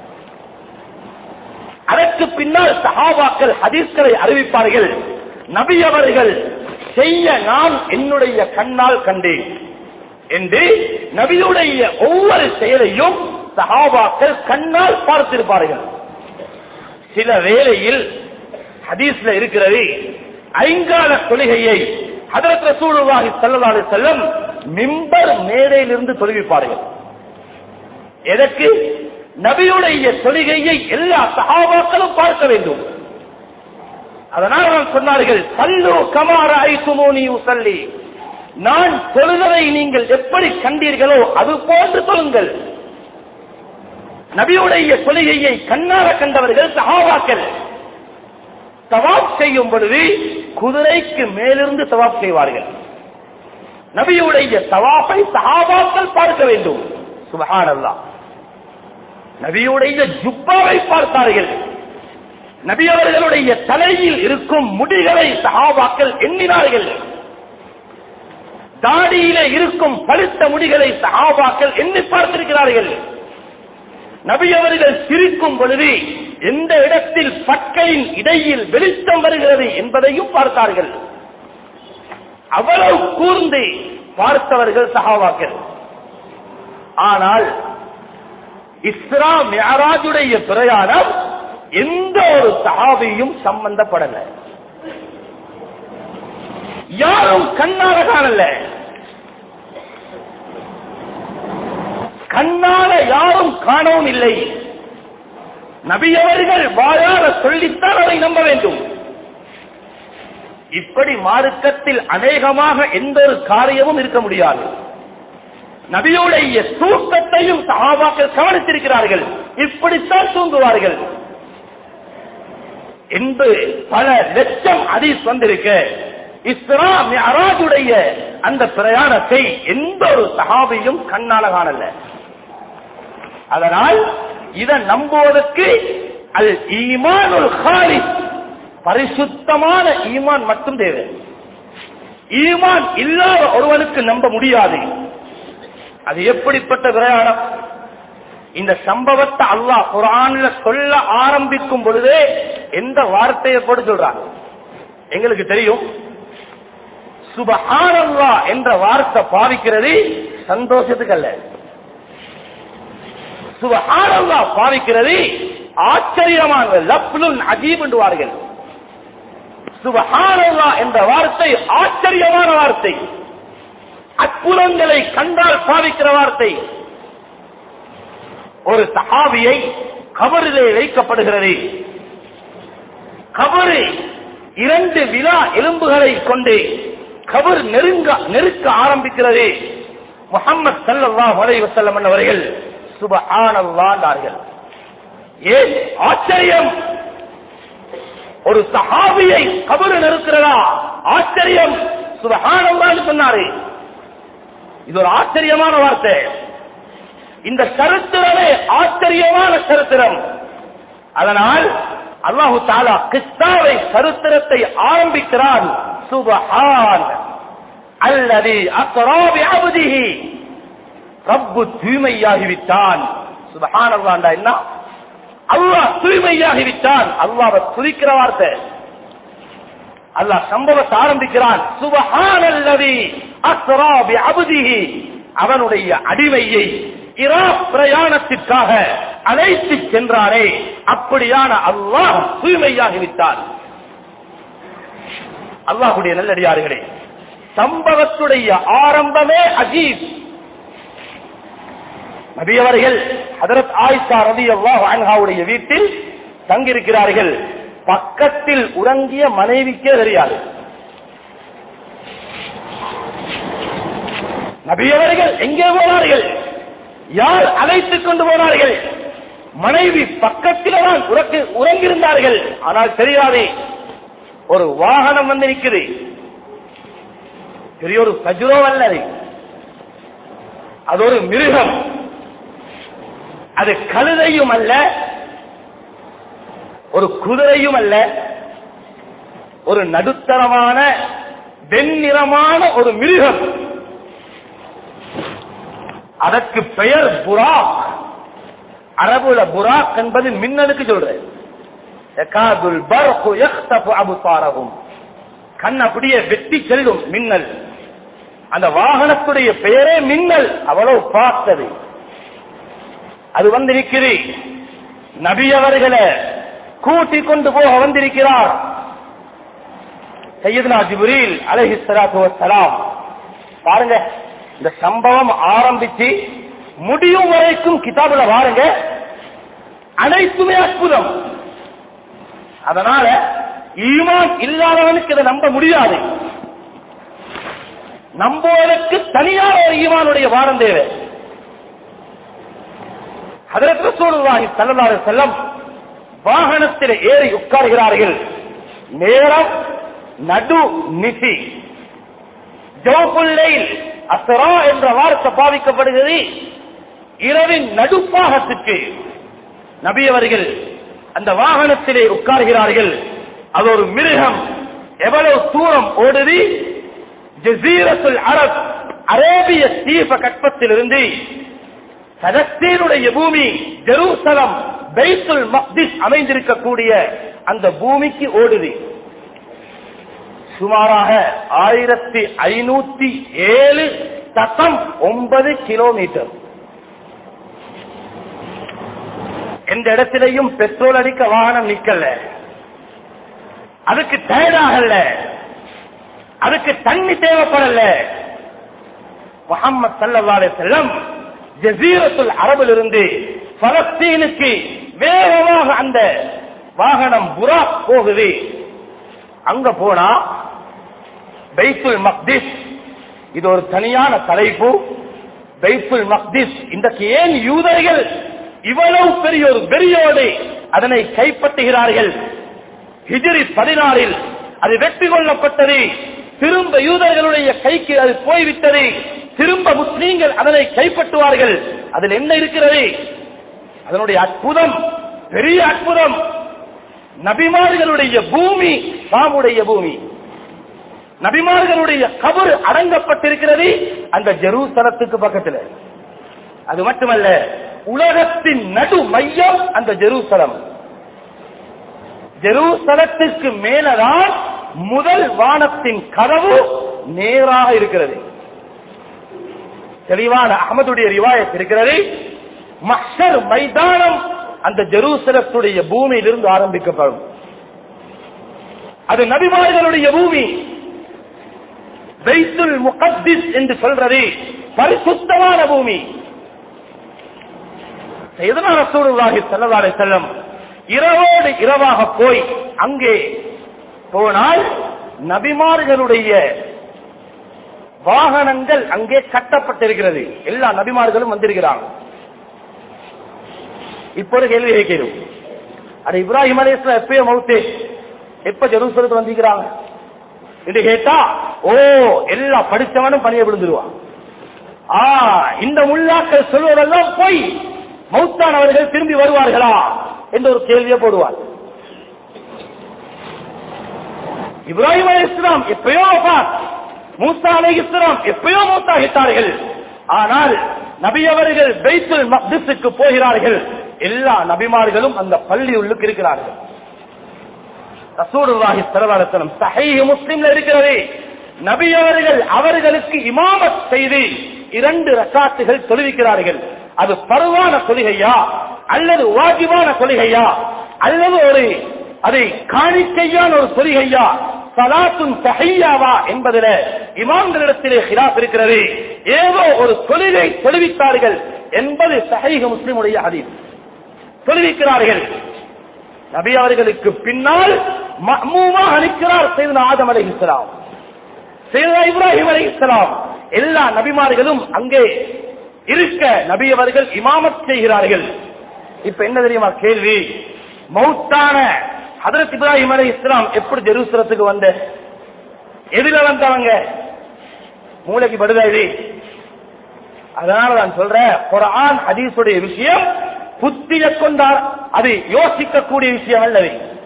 அதற்கு பின்னால் சகாபாக்கள் ஹதீஸ்களை அறிவிப்பார்கள் நபி அவர்கள் செய்ய நான் என்னுடைய கண்ணால் கண்டேன் என்று நபியுடைய ஒவ்வொரு செயலையும் சகாபாக்கள் கண்ணால் பார்த்திருப்பார்கள் சில வேளையில் ஹதீஸ்ல இருக்கிறது ஐங்கால தொழுகையை ஹதரத் ரசூலுல்லாஹி ஸல்லல்லாஹு அலைஹி வஸல்லம் மிம்பர் மேடையிலிருந்து தொழுவிப்பார்கள் எதற்கு நபியுடைய தொழுகையை எல்லா சஹாபாக்களும் பார்க்க வேண்டும் அதனால் அவர்கள் சொன்னார்கள் சல்லு கமார ஐசுமோனி உசல்லி நான் தொழுதலை நீங்கள் எப்படி கண்டீர்களோ அது போன்று தொழுங்கள் நபியுடைய தொழுகையை கண்ணார கண்டவர்கள் சஹாபாக்கள் தவாப் செய்யும் பொழுது குதிரைக்கு மேலிருந்து தவாப் செய்வார்கள் நபியுடைய தவாப்பை சஹாபாக்கள் பார்க்க வேண்டும் சுபஹானல்லாஹ் நபியுடைய ஜுப்பாவை பார்த்தார்கள் நபி அவர்களுடைய தலையில் இருக்கும் முடிகளை சஹாபாக்கள் எண்ணினார்கள் தாடியிலே இருக்கும் பழுத்த முடிகளை சஹாபாக்கள் எண்ணி பார்த்திருக்கிறார்கள் நபி அவர்கள் சிரிக்கும் பொழுது எந்த இடத்தில் பற்களின் இடையில் வெளிச்சம் வருகிறது என்பதையும் பார்த்தார்கள் அவ்வளவு கூர்ந்து பார்த்தவர்கள் சஹாபாக்கள் ஆனால் இஸ்ரா மியராஜுடைய பிரயாணம் எந்த ஒரு சஹாபியும் சம்பந்தப்படல யாரும் கண்ணால காணல கண்ணால யாரும் காணவும் இல்லை நபியவர்கள் வாயால சொல்லித்தான் அதை நம்ப வேண்டும் இப்படி மார்க்கத்தில் அநேகமாக எந்த ஒரு காரியமும் இருக்க முடியாது நபியுடைய தூக்கத்தையும் சகாபாக்கள் கவனித்திருக்கிறார்கள் இப்படித்தான் தூங்குவார்கள் என்று பல லட்சம் அதீஸ் வந்திருக்க இஸ்ரா மியராஜுடைய அந்த பிரயாணத்தை எந்த ஒரு சஹாபியும் கண்ணால காணல அதனால் இதை நம்புவதற்கு அல் ஈமான் ஒரு ஹாலிஸ் பரிசுத்தமான ஈமான் மட்டும் தேவை ஈமான் இல்லாத ஒருவனுக்கு நம்ப முடியாது அது எப்படிப்பட்ட பிரயாணம் இந்த சம்பவத்தை அல்லாஹ் குரான்ல சொல்ல ஆரம்பிக்கும் பொழுதே எந்த வார்த்தையை போட்டு சொல்றாங்க எங்களுக்கு தெரியும் சுபஹானல்லா என்ற வார்த்தை பாவிக்கிறது சந்தோஷத்துக்கு அல்ல சுபஹானல்லா பாவிக்கிறது ஆச்சரியமான லப்லுன் அஜீப் என்றுவார்கள் சுபஹானல்லா என்ற வார்த்தை ஆச்சரியமான வார்த்தை அற்புதங்களை கண்டால் பாவிக்கிற வார்த்தை ஒரு சஹாபியை கபரிலே வைக்கப்படுகிறது கபரு இரண்டு விழா எலும்புகளை கொண்டு கபர் நெருங்க நெருக்க ஆரம்பிக்கிறது முகமது சல்லல்லாஹு அலைஹி வஸல்லம் அவர்கள் சுபஹானல்லாஹ்னார்கள் ஏன் ஆச்சரியம் ஒரு சஹாபியை கபரு நெருக்கிறதா ஆச்சரியம் சுபஹானல்லாஹ்னு சொன்னாரு இது ஒரு ஆச்சரியமான வார்த்தை இந்த சரித்திரமே ஆச்சரியமான சரித்திரம் அதனால் அல்லாஹு தாலா கிறிஸ்தாவை சரித்திரத்தை ஆரம்பிக்கிறான் சுபஹான் அல்லது அக்கராபி அபதிஹி ரப்பு தூய்மையாகிவிட்டான் சுபஹான் அல்லாண்டா என்ன அல்லாஹ் தூய்மையாகிவிட்டான் அல்லாஹ் துதிக்கிற வார்த்தை அல்லாஹ் சம்பவத்தை ஆரம்பிக்கிறான் சுபஹான் அல்லது அக்கராபி அபதிஹி அவனுடைய அடிமையை இரா பிரயாணத்திற்காக அழைத்து சென்றாரே அப்படியான அல்லாஹ் தூய்மையாகிவிட்டார் அல்லாஹுடைய நல்லடியார்களே சம்பவத்துடைய ஆரம்பமே அஜீப் நபியவர்கள் ஹதரத் ஆயிஷா ரதி அல்லாஹ் அன்ஹாவுடைய வீட்டில் தங்கியிருக்கிறார்கள் பக்கத்தில் உறங்கிய மனைவிக்கே தெரியாது நபியவர்கள் எங்கே போனார்கள் யார் அழைத்துக் கொண்டு போனார்கள் மனைவி பக்கத்தில் தான் உறக்கு- உறங்கியிருந்தார்கள் ஆனால் தெரியாதே ஒரு வாகனம் வந்து நிற்குது பெரிய ஒரு கஜுரோ அல்ல அது. அது ஒரு மிருகம் அது கழுதையும் அல்ல ஒரு குதிரையும் அல்ல ஒரு நடுத்தரமான வெண்ணிறமான ஒரு மிருகம் அதற்கு பெயர் புராக் அரபுல புராக் என்பது மின்னலுக்கு சொல்றேன் யகாதுல் பர்கு யக்தஃபு அபுசாரஹும் கண் அப்படியே வெட்டி செல்லும் மின்னல் அந்த வாகனத்துடைய பெயரே மின்னல் அவ்வளவு பார்த்தது அது வந்து நிற்குது நபி அவர்களை கூட்டிக் கொண்டு போக வந்திருக்கிறார் சையதுனா ஜிப்ரீல் அலைஹி ஸலாத்து வஸ்ஸலாம் பாருங்க இந்த சம்பவம் ஆரம்பிச்சு முடியும் வரைக்கும் கிதாபுல பாருங்க அனைத்துமே அற்புதம் அதனால ஈமான் இல்லாதவனுக்கு இதை நம்ப முடியாது நம்புவதற்கு தனியான ஒரு ஈமானுடைய வாரம் தேவை ஹதரத் ரசூலுல்லாஹி ஸல்லல்லாஹு அலைஹி வஸல்லம் வாகனத்தில் ஏறி உட்கார்கிறார்கள் நேரம் நடு நிசி ஜோபுல்லைல் அசரா என்ற வார்த்தை பாவிக்கப்படுகிறது இரவின் நடுப்பாகத்துக்கு நபி அவர்கள் அந்த வாகனத்திலே உட்கார்கிறார்கள் அது ஒரு மிருகம் எவ்வளவு தூரம் ஓடுது ஜசீரத்துல் அரப் அரேபிய தீப கற்பத்திலிருந்து பலஸ்தீனுடைய பூமி ஜெருசலம் பைத்துல் மக்திஸ் அமைந்திருக்கக்கூடிய அந்த பூமிக்கு ஓடுது சுமாராக ஆயிரத்தி ஐநூத்தி ஏழு தசம் ஒன்பது கிலோமீட்டர் எந்த இடத்திலையும் பெட்ரோல் அடிக்க வாகனம் நிக்கல அதுக்கு டயர்டாகல அதுக்கு தண்ணி தேவைப்படல முகமது சல்லல்லாஹு செல்லம் ஜசீரத்துல் அரபில் இருந்து பலஸ்தீனுக்கு வேகமாக அந்த வாகனம் புராக் போகுது அங்க போனா பைத்துல் மக்திஸ் இது ஒரு தனியான தலைப்பு பைத்துல் மக்திஸ் இன்றைக்கு ஏன் யூதர்கள் இவ்வளவு பெரிய ஒரு வெறியோடு அதனை கைப்பற்றுகிறார்கள் ஹிஜ்ரி பதினாறில் அது வெற்றி கொள்ளப்பட்டது திரும்ப யூதர்களுடைய கைக்கு அது போய்விட்டது திரும்ப முஸ்லீம்கள் அதனை கைப்பற்றுவார்கள் அதில் என்ன இருக்கிறது அதனுடைய அற்புதம் பெரிய அற்புதம் நபிமார்களுடைய பூமி சாமுடைய பூமி நபிமார்களுடைய கபர் அடங்கப்பட்டிருக்கிறது அந்த ஜெருசலத்துக்கு பக்கத்தில் அது மட்டுமல்ல உலகத்தின் நடு மையம் அந்த ஜெருசலம் ஜெருசலத்துக்கு மேலதான் முதல் வானத்தின் கதவு நேராக இருக்கிறது தெளிவான அகமதுடைய ரிவாயத் இருக்கிறது மஷர் மைதானம் அந்த ஜெருசலத்துடைய பூமியிலிருந்து ஆரம்பிக்கப்படும் அது நபிமார்களுடைய பூமி பைத்துல் முகத்திஸ் என்று சொல்றது பரிசுத்தமான பூமி செய்தனா ரசூலுல்லாஹி ஸல்லல்லாஹு அலைஹி வஸல்லம் இரவோடு இரவாக போய் அங்கே போனால் நபிமார்களுடைய வாகனங்கள் அங்கே கட்டப்பட்டிருக்கிறது எல்லா நபிமார்களும் வந்திருக்கிறாங்க இப்போ ஒரு கேள்வி கேட்கிறோம் அது இப்ராஹிம் அலைஹிஸ்ஸலாம் எப்பயோ மௌத்தே எப்ப ஜெருசலத்து வந்திருக்கிறாங்க என்று கேட்டா ஓ எல்லா படித்தவனும் பணிய விழுந்துருவான் ஆ இந்த முல்லாக்கள் சொல்வதெல்லாம் போய் மௌத்தானவர்கள் திரும்பி வருவார்களா என்ற ஒரு கேள்வியை போடுவார் இப்ராஹிம் அலி இஸ்லாம் எப்பயோ வஃபாத். மூசா அலை இஸ்லாம் எப்பயோ மூத்தாகிட்டார்கள் ஆனால் நபி அவர்கள் பைத்துல் மக்திஸுக்கு போகிறார்கள் எல்லா நபிமார்களும் அந்த பள்ளி உள்ளுக்கு இருக்கிறார்கள் ரசூலுல்லாஹி ஸல்லல்லாஹு அலைஹி வஸல்லம் சஹீஹ் முஸ்லிம்ல இருக்கிறது நபி அவர்கள் அவர்களுக்கு இமாமத் செய்து இரண்டு ரக்காத்துகள் தொழுவிக்கிறார்கள் அது பருவான தொழுகையா அல்லது வாஜிபான தொழுகையா அல்லது ஒரு அதை காணிக்கையான ஒரு தொழுகையா சலாத்துன் சஹையாவா என்பதில இமாம்களிடத்திலே ஹிலாப் இருக்கிறது ஏதோ ஒரு தொழிலை தொழுவித்தார்கள் என்பது சஹீஹ் முஸ்லிமுடைய ஹதீஸ் தொழுவிக்கிறார்கள் நபி அவர்களுக்கு பின்னால் மஹ்மூமாக நிற்கிறார் செய்தன ஆதம் அலை இஸ்லாம் செய்தன இப்ராஹிம் அலை இஸ்லாம் எல்லா நபிமார்களும் அங்கே இருக்க நபி அவர்கள் இமாமத் செய்கிறார்கள் இப்ப என்ன தெரியுமா கேள்வி மௌத்தான ஹதரத் இப்ராஹிம் அலை இஸ்லாம் எப்படி ஜெருசலத்துக்கு வந்த எதுல வந்தவங்க மூளைக்கு படுதா இது அதனால நான் சொல்றேன் குரான் ஹதீஸுடைய விஷயம் புத்திய கொண்டார் அது யோசிக்கக்கூடிய விஷயம் அல்லது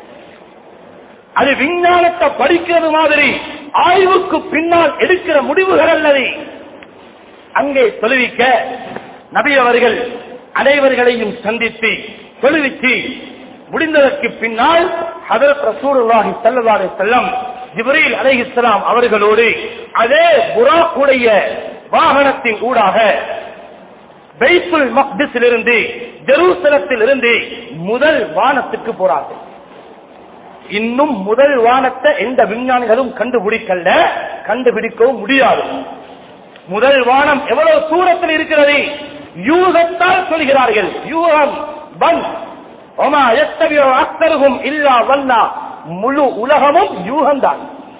அது விஞ்ஞானத்தை படிக்கிறது மாதிரி ஆய்வுக்கு பின்னால் எடுக்கிற முடிவுகள் அல்லது அங்கே தொழுவிக்க நபி அவர்கள் அனைவர்களையும் சந்தித்து தொழுவிச்சு முடிந்ததற்கு பின்னால் ஹதரத் ரசூலுல்லாஹி ஸல்லல்லாஹு அலைஹி வஸல்லம் ஜிப்ரீல் அலைஹிஸ்ஸலாம் அவர்களோடு அதே புறாக்குடைய வாகனத்தின் ஊடாக பைத்துல் மக்திஸில் இருந்து ஜெருசலத்தில் இருந்து முதல் வானத்துக்கு போறார்கள் இன்னும் முதல் வானத்தை எந்த விஞ்ஞானிகளும் கண்டுபிடிக்கல கண்டுபிடிக்கவும் முடியாது முதல் வானம் எவ்வளவு தூரத்தில் இருக்கிறது யூகத்தால் சொல்கிறார்கள் யூகம் பன் ஒமா எத்தகைய அத்தருகும் இல்லா வல்லா முழு உலகமும் யூகம்தான்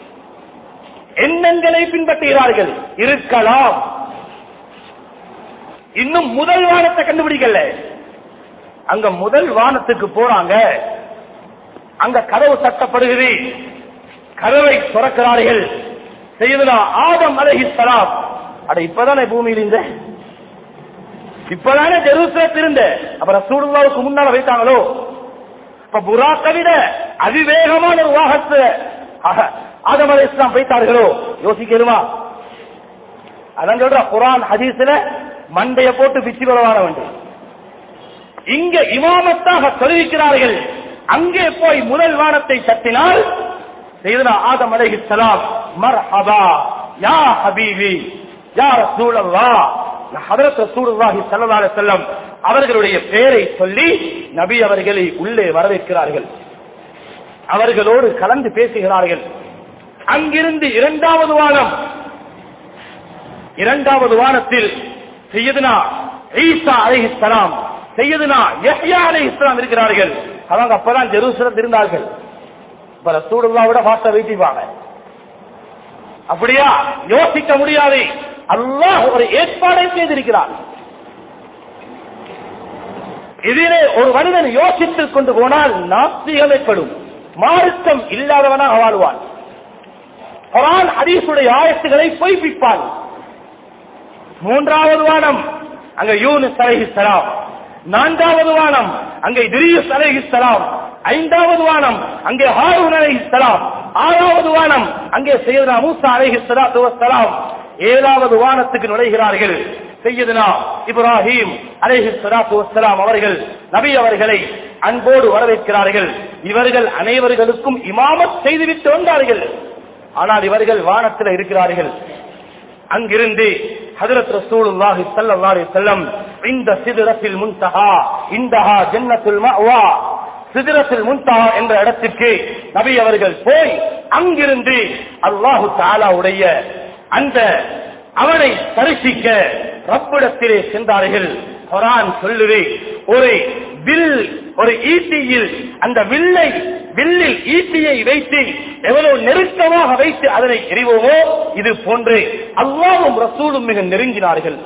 எண்ணங்களை பின்பற்றுகிறார்கள் இருக்கலாம் இன்னும் முதல் வானத்தை கண்டுபிடிக்கல அங்க முதல் வானத்துக்கு போறாங்க அங்க கதவு தட்டப்படுகிறது கதவை திறக்கிறார்கள் செய்தனா ஆதம் அலைஹிஸ்ஸலாம் அட இப்பதானே பூமியில் இருந்த இப்பதானே ஜெருசலத்தில் இருந்த அப்ப ரசூலுல்லாவுக்கு முன்னால வைத்தாங்களோ இப்ப புறாக்க விட அதிவேகமான ஒரு வாகத்தை அஹ, ஆதம் அலை இஸ்லாம் வைத்தார்களோ யோசிக்கணுமா அதான் சொல்ற குரான் ஹதீஸ்ல மண்டைய போட்டு பிச்சு கொள்ளவான வேண்டும் இங்க இமாமத்தாக தெரிவிக்கிறார்கள் அங்கே போய் முதல் வானத்தை தட்டினால் செய்தனா ஆதம் அலைஹிஸ்ஸலாம் மர்ஹபா யா ஹபீபி யா ரசூலல்லாஹ் ஹதரத் ரசூலுல்லாஹி ஸல்லல்லாஹு அலைஹி வஸல்லம் அவர்களுடைய பெயரை சொல்லி நபி அவர்களை உள்ளே வரவேற்கிறார்கள் அவர்களோடு கலந்து பேசுகிறார்கள் அங்கிருந்து இரண்டாவது வானம் இரண்டாவது வானத்தில் செய்யதுனா ஈசா அலைஹிஸ்ஸலாம் செய்யதுனா யஹ்யா அலைஹிஸ்ஸலாம் இருக்கிறார்கள் அவங்க அப்பதான் ஜெருசலம் இருந்தார்கள் இப்ப ரசூலுல்லாஹ் விட ஃபாஸ்டா வைத்திருப்பாங்க அப்படியா யோசிக்க முடியாது அல்லாஹ் ஒரு ஏற்பாடை செய்திருக்கிறார் இதிலே ஒரு மனிதன் யோசித்துக் கொண்டு போனால் நாஸ்திகம் ஏற்படும் மார்க்கம் இல்லாதவனாக வாழ்வான் குரான் ஹதீஸுடைய ஆயத்துகளை பொய்ப்பிப்பான் மூன்றாவது வானம் அங்க யூனுஸ் அலைஹிஸ்ஸலாம் நான்காவது வானம் அங்கே திரியஸ் அலைஹிஸ்ஸலாம் ஐந்தாவது வானம் அங்கே ஹாரூன் அலைஹிஸ்ஸலாம் ஆறாவது வானம் அங்கே சையதுனா மூசா அலைஹிஸ்ஸலாத்து வஸ்ஸலாம் ஏழாவது வானத்துக்கு நுழைகிறார்கள் சையதுனா இப்ராஹிம் அலைஹிஸ்ஸலாத்து வஸ்ஸலாம் அவர்கள் நபி அவர்களை அன்போடு வரவேற்கிறார்கள் இவர்கள் அனைவர்களுக்கும் இமாமத் செய்துவிட்டு வந்தார்கள் ஆனால் இவர்கள் வானத்தில் இருக்கிறார்கள் அங்கிருந்து ஹஜரத் ரசூலுல்லாஹி ஸல்லல்லாஹு அலைஹி வஸல்லம் இந்த சிதறத்தில் முன்தஹா இந்தஹா ஜன்னத்துல் மஅவா சிதறத்தில் முன்தஹா என்ற இடத்திற்கு நபி அவர்கள் போய் அங்கிருந்து அல்லாஹு தஆலாவுடைய அந்த அவனை தரிசிக்க ரப்பிடத்திலே சென்றார்கள் குரான் சொல்லுது ஒரு வில் ஒரு ஈட்டியில் அந்த வில்லை வில்லில் ஈட்டியை வைத்து எவ்வளவு நெருக்கமாக வைத்து அதனை எறிவோமோ இது போன்று அல்லாவும் ரசூலும் மிக நெருங்கினார்கள்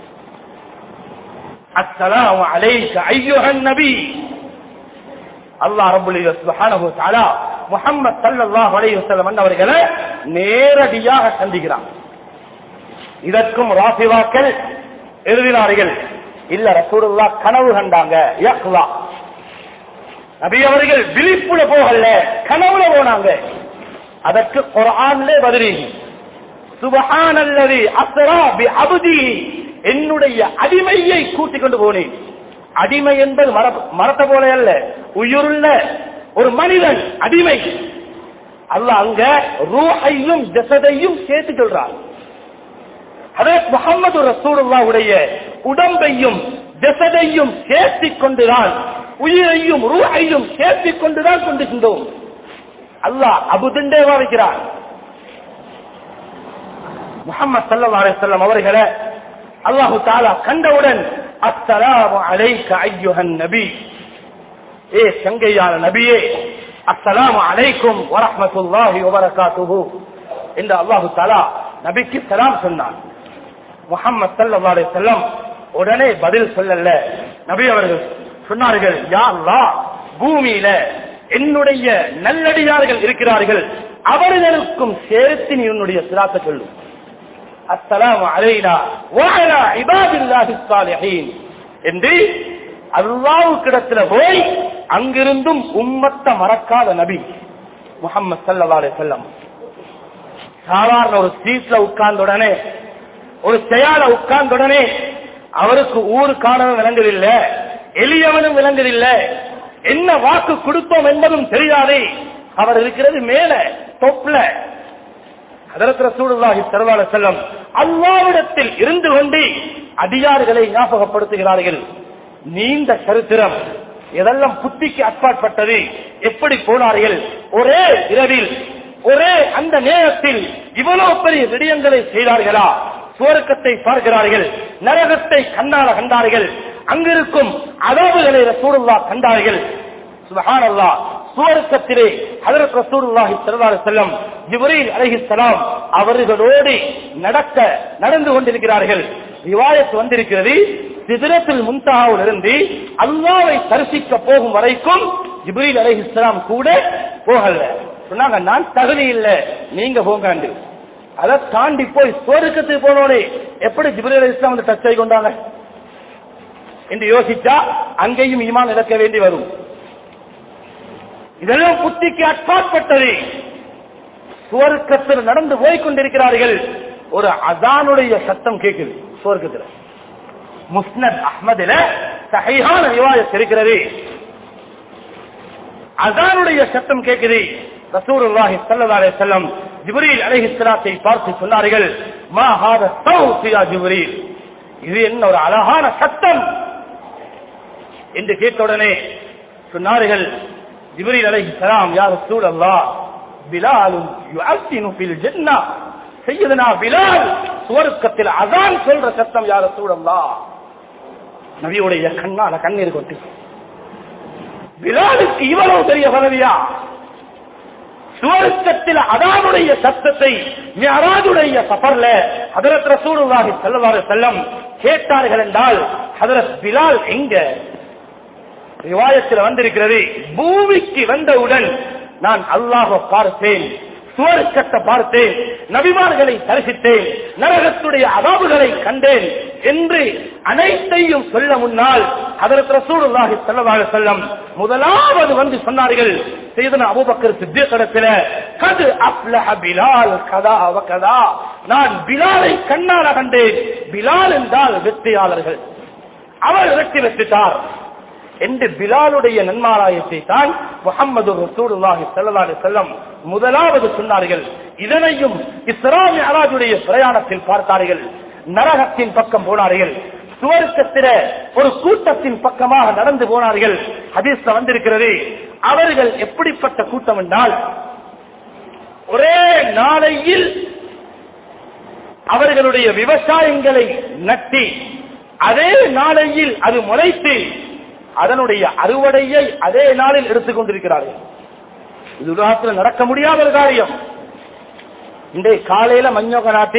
அஸ்ஸலாமு அலைக்க ஐயுஹன் நபி அல்லாஹ் ரப்பல் சுப்ஹானஹு தஆலா முஹம்மத் ஸல்லல்லாஹு அலைஹி வஸல்லம் அவர்களை நேரடியாக சந்திக்கிறான் இதற்கும் ராசிவாக்கள் எழுதினார்கள் இல்ல ரசூலுல்லாஹ் கனவு கண்டாங்க யக்லா நபி அவர்கள் விழிப்புல போகல கனவுல போனாங்க அதற்கு குர்ஆன்ல பதிலி சுபஹானல்லதி அஸ்ரா பி அப்தி என்னுடைய அடிமையை கூட்டிக் கொண்டு போனேன் அடிமை என்பது மர- மரத்தை போல அல்ல உயிருள்ள ஒரு மனிதன் அடிமை அல்லாஹ் அங்க ரூஹையும் ஜசதையும் சேர்த்து சொல்றான் ஹதரத் முகமது ரசூலுல்லாவுடைய உடம்பையும் ஜசதையும் சேர்த்திக் கொண்டுதான் உயிரையும் ரூஹையும் சேர்த்திக் கொண்டுதான் கொண்டு சென்றோம் அல்லாஹ் அபுதண்டேவா வைக்கிறார் முகமது சல்லா அலிசல்லம் அவர்களை அல்லாஹு தாலா கண்டவுடன் அஸ்ஸலாமு அலைக்க ஐயுஹன் நபி ஏ சங்கையான நபியே அஸ்ஸலாமு அலைக்கும் வரஹ்மத்துல்லாஹி வபரகாத்துஹு என்று அல்லாஹு தாலா நபிக்கு சலாம் சொன்னான் முஹம்மது ஸல்லல்லாஹு அலைஹி வஸல்லம் உடனே பதில் சொல்லல நபி அவர்கள் சொன்னார்கள் யா அல்லாஹ் பூமியில என்னுடைய நல்லடியார்கள் இருக்கிறார்கள் அவர்களுக்கும் சேர்த்து நீ உன்னுடைய சிராத்தை சொல்லும் அஸ்ஸலாமு அலைனா வஅலா இபாதில்லாஹிஸ் சாலிஹீன் என்று அல்லாஹ்வுக்கிடத்துல போய் அங்கிருந்தும் உம்மத்த மறக்காத நபி முஹம்மது ஸல்லல்லாஹு அலைஹி வஸல்லம் சாதாரண ஒரு சீட்ல உட்கார்ந்த உடனே ஒரு செயல உட்கார்ந்த உடனே அவருக்கு ஊரு காணவும் விளங்குதில்ல எளியவனும் விளங்குதில்ல என்ன வாக்கு கொடுத்தோம் என்பதும் தெரியாதே அவர் இருக்கிறது மேல தொப்ல ஹதரத் ரசூலுல்லாஹி ஸல்லல்லாஹு அலைஹி வஸல்லம் அல்லாஹ்விடத்தில் இருந்து கொண்டு அடியார்களை ஞாபகப்படுத்துகிறார்கள் நீண்ட சரித்திரம் எதெல்லாம் புத்திக்கு அப்பாற்பட்டது எப்படி போனார்கள் ஒரே இரவில் ஒரே அந்த நேரத்தில் இவ்வளவு பெரிய விடயங்களை செய்தார்களா சுவர்க்கத்தை பார்க்கிறார்கள் நரகத்தை கண்ணால கண்டார்கள் அங்கிருக்கும் அளவுகளை ரசூலுல்லாஹ் கண்டார்கள் சுபஹானல்லாஹ் சுவர்க்கத்திலே ஹஜரத் ரசூலுல்லாஹி ஸல்லல்லாஹு அலைஹி வஸல்லம் ஜிப்ரீல் அலைஹிஸ்ஸலாம் அவர்களோடு நடக்க நடந்து கொண்டிருக்கிறார்கள் ரிவாயத் வந்திருக்கிறது சிதறத்தில் முன்தாவில் இருந்து அல்லாவை தரிசிக்க போகும் வரைக்கும் ஜிப்ரீல் அலைஹிஸ்ஸலாம் கூட போகல சொன்னாங்க நான் தகுதி இல்ல நீங்க போங்காண்டு அதை தாண்டி போய் சுவர்க்கத்துக்கு போனோடே எப்படி ஜிப்ரீல் அலைஹிஸ்ஸலாம் வந்து டச் ஆகி கொண்டாங்க என்று யோசிச்சா அங்கேயும் ஈமான் இழக்க வேண்டி வரும் இதெல்லாம் புத்திக்கு அப்பாற்பட்டது சுவர்க்கத்தில் நடந்து போய் கொண்டிருக்கிறார்கள் ஒரு அதானுடைய சத்தம் கேட்குது சுவர்க்கத்தில் முஸ்னத் அஹ்மதுல சஹீஹான ரிவாயத் இருக்கிறது அதானுடைய சத்தம் கேட்குது ரசூலுல்லாஹி ஸல்லல்லாஹு அலைஹி வஸல்லம் ஜிப்ரீல் அலைஹிஸ்ஸலாத்தை பார்த்து சொன்னார்கள் மா ஹாத சௌத் யா ஜிப்ரீல் இது என்ன ஒரு அழகான சத்தம் என்று கேட்ட உடனே சொன்னார்கள் ஜிப்ரீல் அலைஹிஸ்ஸலாம் யா ரசூலல்லாஹ் பிலாலும் யுஅத்தினு ஃபில் ஜன்னah சையதுனா பிலால் சுவர்க்கத்தில் அதான் சொல்ற சத்தம் யா ரசூலல்லாஹ் நபியுடைய கண்ணால கண்ணீர் கொட்டி பிலாலுக்கு இவ்வளவு பெரிய பதவியா சுவர்க்கத்தில் அதானுடைய சத்தத்தை மியராஜுடைய சஃபர்ல ஹதரத் ரசூலுல்லாஹி ஸல்லல்லாஹு அலைஹி வஸல்லம் கேட்டார்கள் என்றால் ஹதரத் பிலால் எங்க ரிவாயத்தில் வந்திருக்கிறது பூமிக்கு வந்தவுடன் நான் அல்லாஹ் பார்த்தேன் சுவர்க்கத்தை பார்த்தேன் நபிமார்களை தரிசித்தேன் நரகத்துடைய அதாபுகளை கண்டேன் என்று அனைத்தையும் சொல்ல முன்னால் ஹதரத் ரசூலுல்லாஹி ஸல்லல்லாஹு அலைஹி வஸல்லம் முதலாவது வந்து சொன்னார்கள் செய்தன அபூபக்கர் சித்திக் இடத்துல கது அஃப்லஹ பிலால் கதா வ கதா நான் பிலாலை கண்ணால கண்டேன் பிலால் என்றால் வெற்றியாளர்கள் அவர் வெற்றி பெற்றுட்டார் என்று பிலாலுடைய நன்மாராயத்தை தான் முகமது ரசூலுல்லாஹி ஸல்லல்லாஹு அலைஹி வஸல்லம் முதலாவது சொன்னார்கள் இதனையும் இஸ்லாமிய அராஜுடைய பிரயாணத்தில் பார்த்தார்கள் நரகத்தின் பக்கம் போனார்கள் சுவர்க்கத்தில ஒரு கூட்டத்தின் பக்கமாக நடந்து போனார்கள் ஹதீஸ்ல வந்திருக்கிறது அவர்கள் எப்படிப்பட்ட கூட்டம் என்றால் ஒரே நாளையில் அவர்களுடைய விவசாயங்களை நட்டி அதே நாளையில் அது முளைத்து அதனுடைய அறுவடையை அதே நாளில் எடுத்துக் கொண்டிருக்கிறார்கள் இது உலகத்தில் நடக்க முடியாத ஒரு காரியம் இன்றைய காலையில மஞ்சோக்க நாட்டி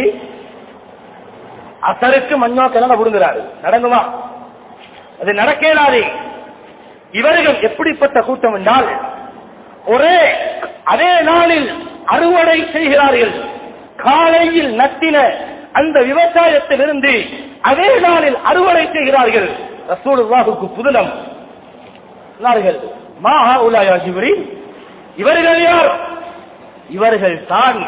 அசருக்கு மஞ்சோக்க எல்லாம் விடுங்கிறாரு நடங்குமா அது நடக்கலாதே இவர்கள் எப்படிப்பட்ட கூட்டம் என்றால் ஒரே அதே நாளில் அறுவடை செய்கிறார்கள் காலையில் நட்டின அந்த விவசாயத்திலிருந்து அதே நாளில் அறுவடை செய்கிறார்கள் ரசூலுல்லாஹுக்கு புதுலம் சொன்னார்கள் மாஹா உலாயா ஜிப்ரீல் இவர்கள் யார் இவர்கள் தான்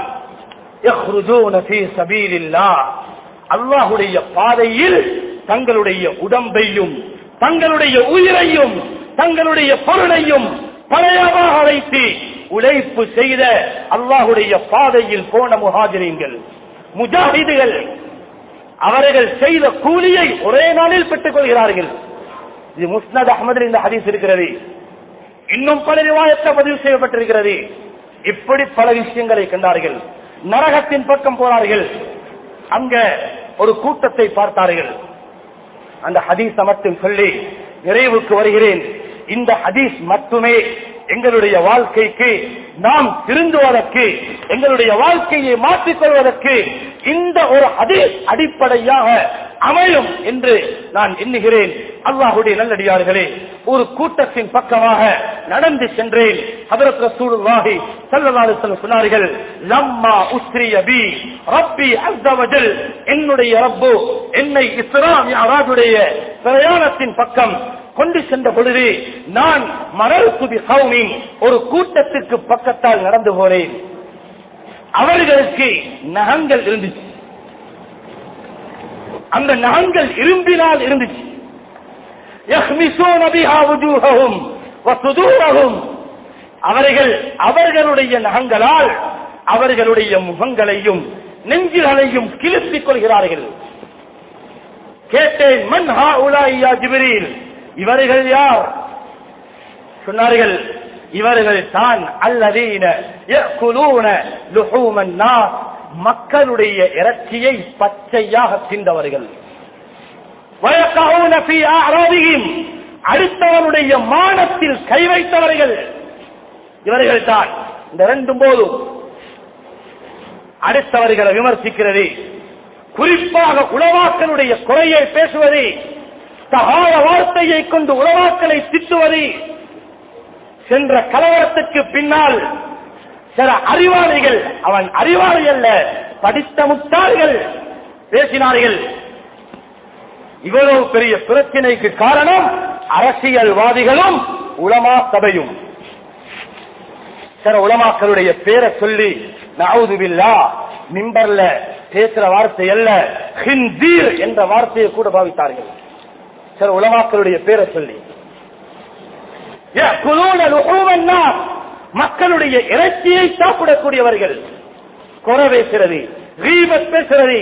அல்லாஹுடைய பாதையில் தங்களுடைய உடம்பையும் தங்களுடைய உயிரையும் தங்களுடைய பொருளையும் பழையமாக வைத்து உழைப்பு செய்த அல்லாஹுடைய பாதையில் போன முஹாஜிரீன்கள் முஜாஹிதுகள் அவர்கள் செய்த கூலியை ஒரே நாளில் பெற்றுக் கொள்கிறார்கள் இது முஸ்னத் அகமதில் இந்த ஹதீஸ் இருக்கிறது இன்னும் பல ரிவாயத்தை பதிவு செய்யப்பட்டிருக்கிறது இப்படி பல விஷயங்களை கண்டார்கள் நரகத்தின் பக்கம் போனார்கள் அங்க ஒரு கூட்டத்தை பார்த்தார்கள் அந்த ஹதீஸ் மட்டும் சொல்லி நிறைவுக்கு வருகிறேன் இந்த ஹதீஸ் மட்டுமே எங்களுடைய வாழ்க்கைக்கு நாம் திருந்துவதற்கு எங்களுடைய வாழ்க்கையை மாற்றிக்கொள்வதற்கு இந்த ஒரு ஹதீஸ் அடிப்படையாக அமையும் என்று நான் எண்ணுகிறேன் அல்லாஹுடைய நல்லடியார்களே ஒரு கூட்டத்தின் பக்கமாக நடந்து சென்றேன் ஹதரத் ரசூலுல்லாஹி ஸல்லல்லாஹு அலைஹி வஸல்லம் சொன்னார்கள் லம்மா உஸ்ரிய பி ரப்பி அஸ்ஸ வஜல் என்னுடைய ரப்பு என்னை இஸ்ரா மிஅராஜுடைய பிரயாணத்தின் பக்கம் கொண்டு சென்ற பொழுது நான் மரல் துபி கௌமின் ஒரு கூட்டத்திற்கு பக்கத்தால் நடந்து போனேன் அவர்களுக்கு நகங்கள் இருந்துச்சு அந்த நகங்கள் இரும்பினால் இருந்துச்சு يخمسون بها وجوههم وصدورهم அவர்கள் அவர்களுடைய நகங்களால் அவர்களுடைய முகங்களையும் நெஞ்சுகளையும் கிழித்துக் கொள்கிறார்கள் கேட்டேன் மன் ஹா உலாயியா ஜிபிரில் இவர்கள் யார் சொன்னார்கள் இவர்கள் தான் அல்லதீன யக்குலூன லுஹூமன் நாஸ் மக்களுடைய இறைச்சியை பச்சையாக தின்றவர்கள் வயக்கவுன ஃபீ அஅராதிஹிம் அடுத்தவனுடைய மானத்தில் கை வைத்தவர்கள் இவர்கள் தான் இந்த ரெண்டும் போதும் அடுத்தவர்களை விமர்சிக்கிறது குறிப்பாக உளவாக்களுடைய குறையை பேசுவது தகாத வார்த்தையை கொண்டு உளவாக்களை திட்டுவது சென்ற கலவரத்துக்கு பின்னால் சில அறிவாளிகள் அவன் அறிவாளி அல்ல படித்த முட்டாள்கள் பேசினார்கள் இவ்வளவு பெரிய பிரச்சனைக்கு காரணம் அரசியல்வாதிகளும் உலமா சபையும் சில உலமாக்களுடைய பேரை சொல்லி நவுதுபில்லா மிம்பர்ல பேசுற வார்த்தை அல்ல ஹிந்தீர் என்ற வார்த்தையை கூட பாவித்தார்கள் சில உலமாக்களுடைய பேரை சொல்லி يأكلون لحوم الناس மக்களுடைய இறைச்சியை சாப்பிடக்கூடியவர்கள் குறை பேசுறது கீபத் பேசுறது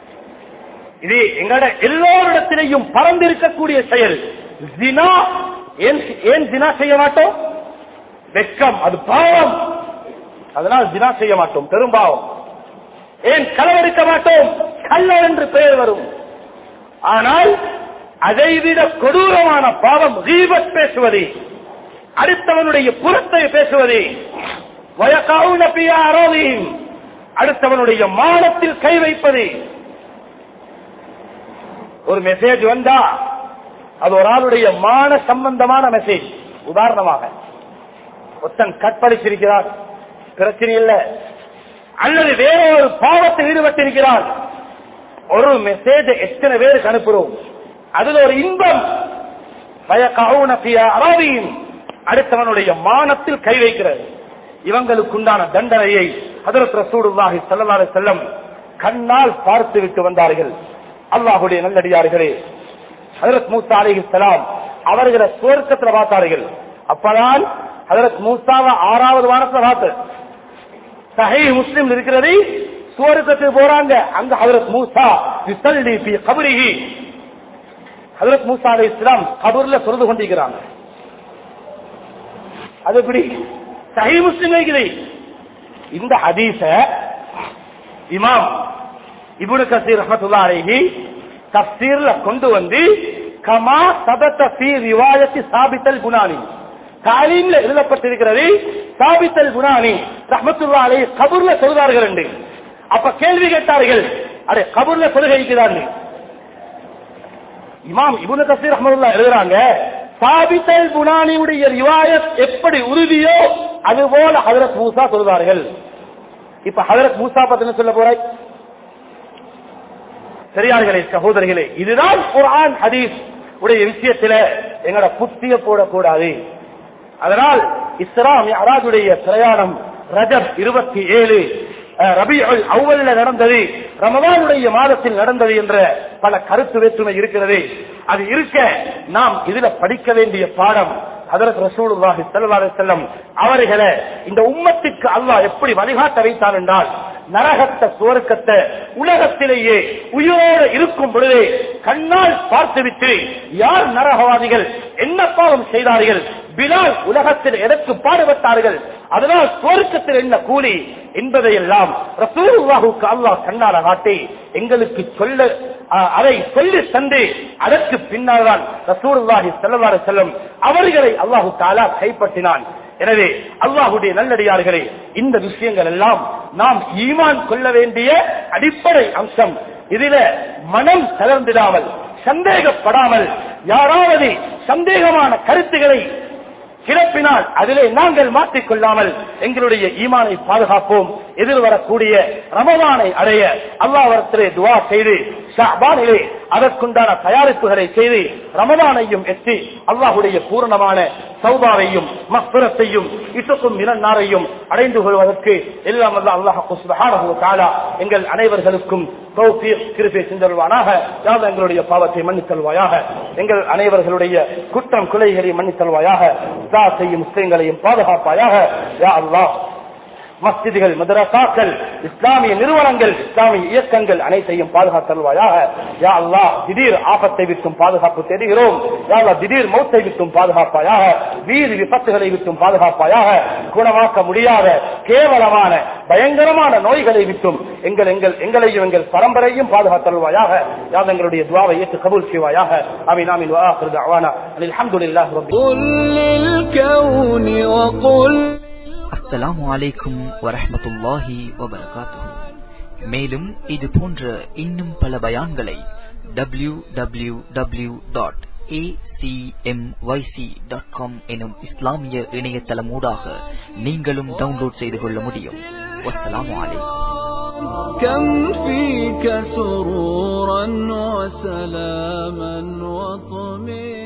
இது எங்கட எல்லோரிடத்திலையும் பறந்திருக்கக்கூடிய செயல் ஜினா ஏன் ஏன் தினா செய்ய மாட்டோம் வெக்கம் அது பாவம் அதனால் தினா செய்ய மாட்டோம் பெரும்பாவம் ஏன் களவெடுக்க மாட்டோம் கள்ளர் என்று பெயர் வரும் ஆனால் அதைவிட கொடூரமான பாவம் கீபத் பேசுவது அடுத்தவனுடைய புறத்தை பேசுவது வயக்காவுன பியா அரோதியும் அடுத்தவனுடைய மானத்தில் கை வைப்பது ஒரு மெசேஜ் வந்தா அது ஒரு ஆளுடைய மான சம்பந்தமான மெசேஜ் உதாரணமாக ஒருத்தன் கற்பழிச்சிருக்கிறார் பிரச்சனை இல்ல அல்லது வேற ஒரு பாவத்தில் ஈடுபட்டிருக்கிறார் ஒரு மெசேஜ் எத்தனை பேருக்கு அனுப்புறோம் அதுல ஒரு இன்பம் பயக்காவுன பியா அரோதியும் அடுத்தவனுடைய மானத்தில் கை வைக்கிறது இவங்களுக்குண்டான தண்டனையை ஹதரத் ரசூலுல்லாஹி ஸல்லல்லாஹு அலைஹி வஸல்லம் கண்ணால் பார்த்து விட்டு வந்தார்கள் அல்லாஹ்வுடைய நல்லடியார்களே ஹதரத் மூசா அலைஹிஸ்ஸலாம் அவர்களை சுவர்க்கத்துல பார்த்தார்கள் அப்பதான் ஹதரத் மூசாவை ஆறாவது வாரத்துல பார்த்து சஹீ முஸ்லிம் இருக்கிறது சுவர்க்கத்துக்கு போறாங்க அங்க ஹதரத் மூசா யுஸல்லி ஃபீ கபரிஹி ஹதரத் மூசா அலைஹிஸ்ஸலாம் கபர்ல தொழுது கொண்டிருக்கிறாங்க அது எப்படி சஹி முஸ்லிம் இருக்குது இந்த ஹதீஸ இமாம் இப்னு கசீர் ரஹ்மத்துல்லாஹி அலைஹி தஃசீர்ல கொண்டு வந்து கமா சபத ஃபீ ரிவாயத்தி சாபித்தல் குனானி தாலீம்ல எழுதப்பட்டிருக்கிறது சாபித்தல் குனானி ரஹ்மத்துல்லாஹி அலைஹி கபூர்ல சொல்றார்கள் என்று அப்ப கேள்வி கேட்டார்கள் அடே கபூர்ல சொல்கிறார்கள் இமாம் இப்னு கசீர் ரஹ்மத்துல்லாஹி எழுதுறாங்க சாபித்தல் புனானியுடைய ரிவாயத் எப்படி உறுதியோ அது போல ஹதரத் மூசா சொல்வார்கள் இப்ப ஹதரத் மூசா பத்தி சொல்ல போறாய் சரியார்களே சகோதரிகளே இதுதான் குர்ஆன் ஹதீஸ் உடைய விஷயத்துல எங்களோட புத்திய போடக்கூடாது அதனால் இஸ்லாம் அராஜுடைய பிரயாணம் ரஜப் இருபத்தி ஏழு ரபியுல் அவ்வல்ல நடந்தது ரமதானுடைய மாதத்தில் நடந்தது என்ற பல கருத்து வேற்றுமை இருக்கிறது அது இருக்க நாம் இதுல படிக்க வேண்டிய பாடம் அதற்கு ரசூலுல்லாஹி ஸல்லல்லாஹு அலைஹி வஸல்லம் அவர்களை இந்த உம்மத்துக்கு அல்லாஹ் எப்படி வழிகாட்ட வைத்தான் என்றால் நரகத்தை சுவர்க்கத்தை உலகத்திலேயே உயிரோடு இருக்கும் பொழுதே கண்ணால் பார்த்துவிட்டு யார் நரகவாதிகள் என்ன பாவம் செய்தார்கள் பிலால் உலகத்தில் எதற்கு பாடுபட்டார்கள் அதனால் சுவர்க்கத்தில் என்ன கூலி என்பதையெல்லாம் ரசூலுல்லாஹுக்கு அல்லாஹ் கண்ணால காட்டி எங்களுக்கு சொல்ல அஹ், அதை சொல்லி தந்து அதற்கு பின்னால் தான் ரசூலுல்லாஹி ஸல்லல்லாஹு அலைஹி வஸல்லம் அவர்களை அல்லாஹு தஆலா கைப்பற்றினான் எனவே அல்லாஹுடைய நல்லடியார்களே இந்த விஷயங்கள் எல்லாம் நாம் ஈமான் கொள்ள வேண்டிய அடிப்படை அம்சம் இதில மனம் தளர்ந்திடாமல் சந்தேகப்படாமல் யாராவது சந்தேகமான கருத்துக்களை கிளப்பினால் அதிலே நாங்கள் மாற்றிக்கொள்ளாமல் எங்களுடைய ஈமானை பாதுகாப்போம் எதிர்வரக்கூடிய ரமதானை அடைய அல்லாவரத்திலே துவா செய்து ஷாபானிலே அதற்குண்டான தயாரிப்புகளை செய்து ரமதானையும் எட்டி அல்லாஹுடைய பூரணமான சௌபாவையும் மக்புரத்தையும் இசுக்கும் மினன்னாரையும் அடைந்து கொள்வதற்கு எல்லாம் அல்ல அல்லாஹ் சுப்ஹானஹு வ தஆலா எங்கள் அனைவர்களுக்கும் தௌஃபீக் கிருபை செஞ்சல்வானாக யாவது எங்களுடைய பாவத்தை மன்னித்தல்வாயாக எங்கள் அனைவர்களுடைய குற்றம் குலைகளை மன்னித்தல்வாயாக தா செய்யும் முஸ்லிம்களையும் பாதுகாப்பாயாக யா அல்லாஹ் மஸ்ஜிதுகள் மதரசாக்கள் இஸ்லாமிய நிறுவனங்கள் இஸ்லாமிய இயக்கங்கள் அனைத்தையும் பாதுகாத்தல்வாயாக யா அல்லாஹ் திடீர் ஆபத்தை விட்டும் பாதுகாப்பு தெரிகிறோம் யா அல்லாஹ் திடீர் மௌத்தை விட்டும் பாதுகாப்பாயாக வீர் விபத்துகளை விட்டும் பாதுகாப்பாயாக குணமாக்க முடியாத கேவலமான பயங்கரமான நோய்களை விட்டும் எங்கள் எங்கள் எங்களையும் எங்கள் பரம்பரையும் பாதுகாத்தல்வாயாக யாவது எங்களுடைய துவாவை ஏற்று கபூல் செய்வாயாக அமீன் ஆமீன் வா ஆখির دعوانا الحمد لله رب قل للكون وقل அஸ்ஸலாமு அலைக்கும் வரஹ்மத்துல்லாஹி வபரகாத்துஹு மேலும் இது போன்ற இன்னும் பல பயான்களை W W W dot dot com எனும் இஸ்லாமிய இணையதளமூடாக நீங்களும் டவுன்லோட் செய்து கொள்ள முடியும் வஸ்ஸலாமு அலைக்கும் كم فيك سرورا وسلاما وطمئنا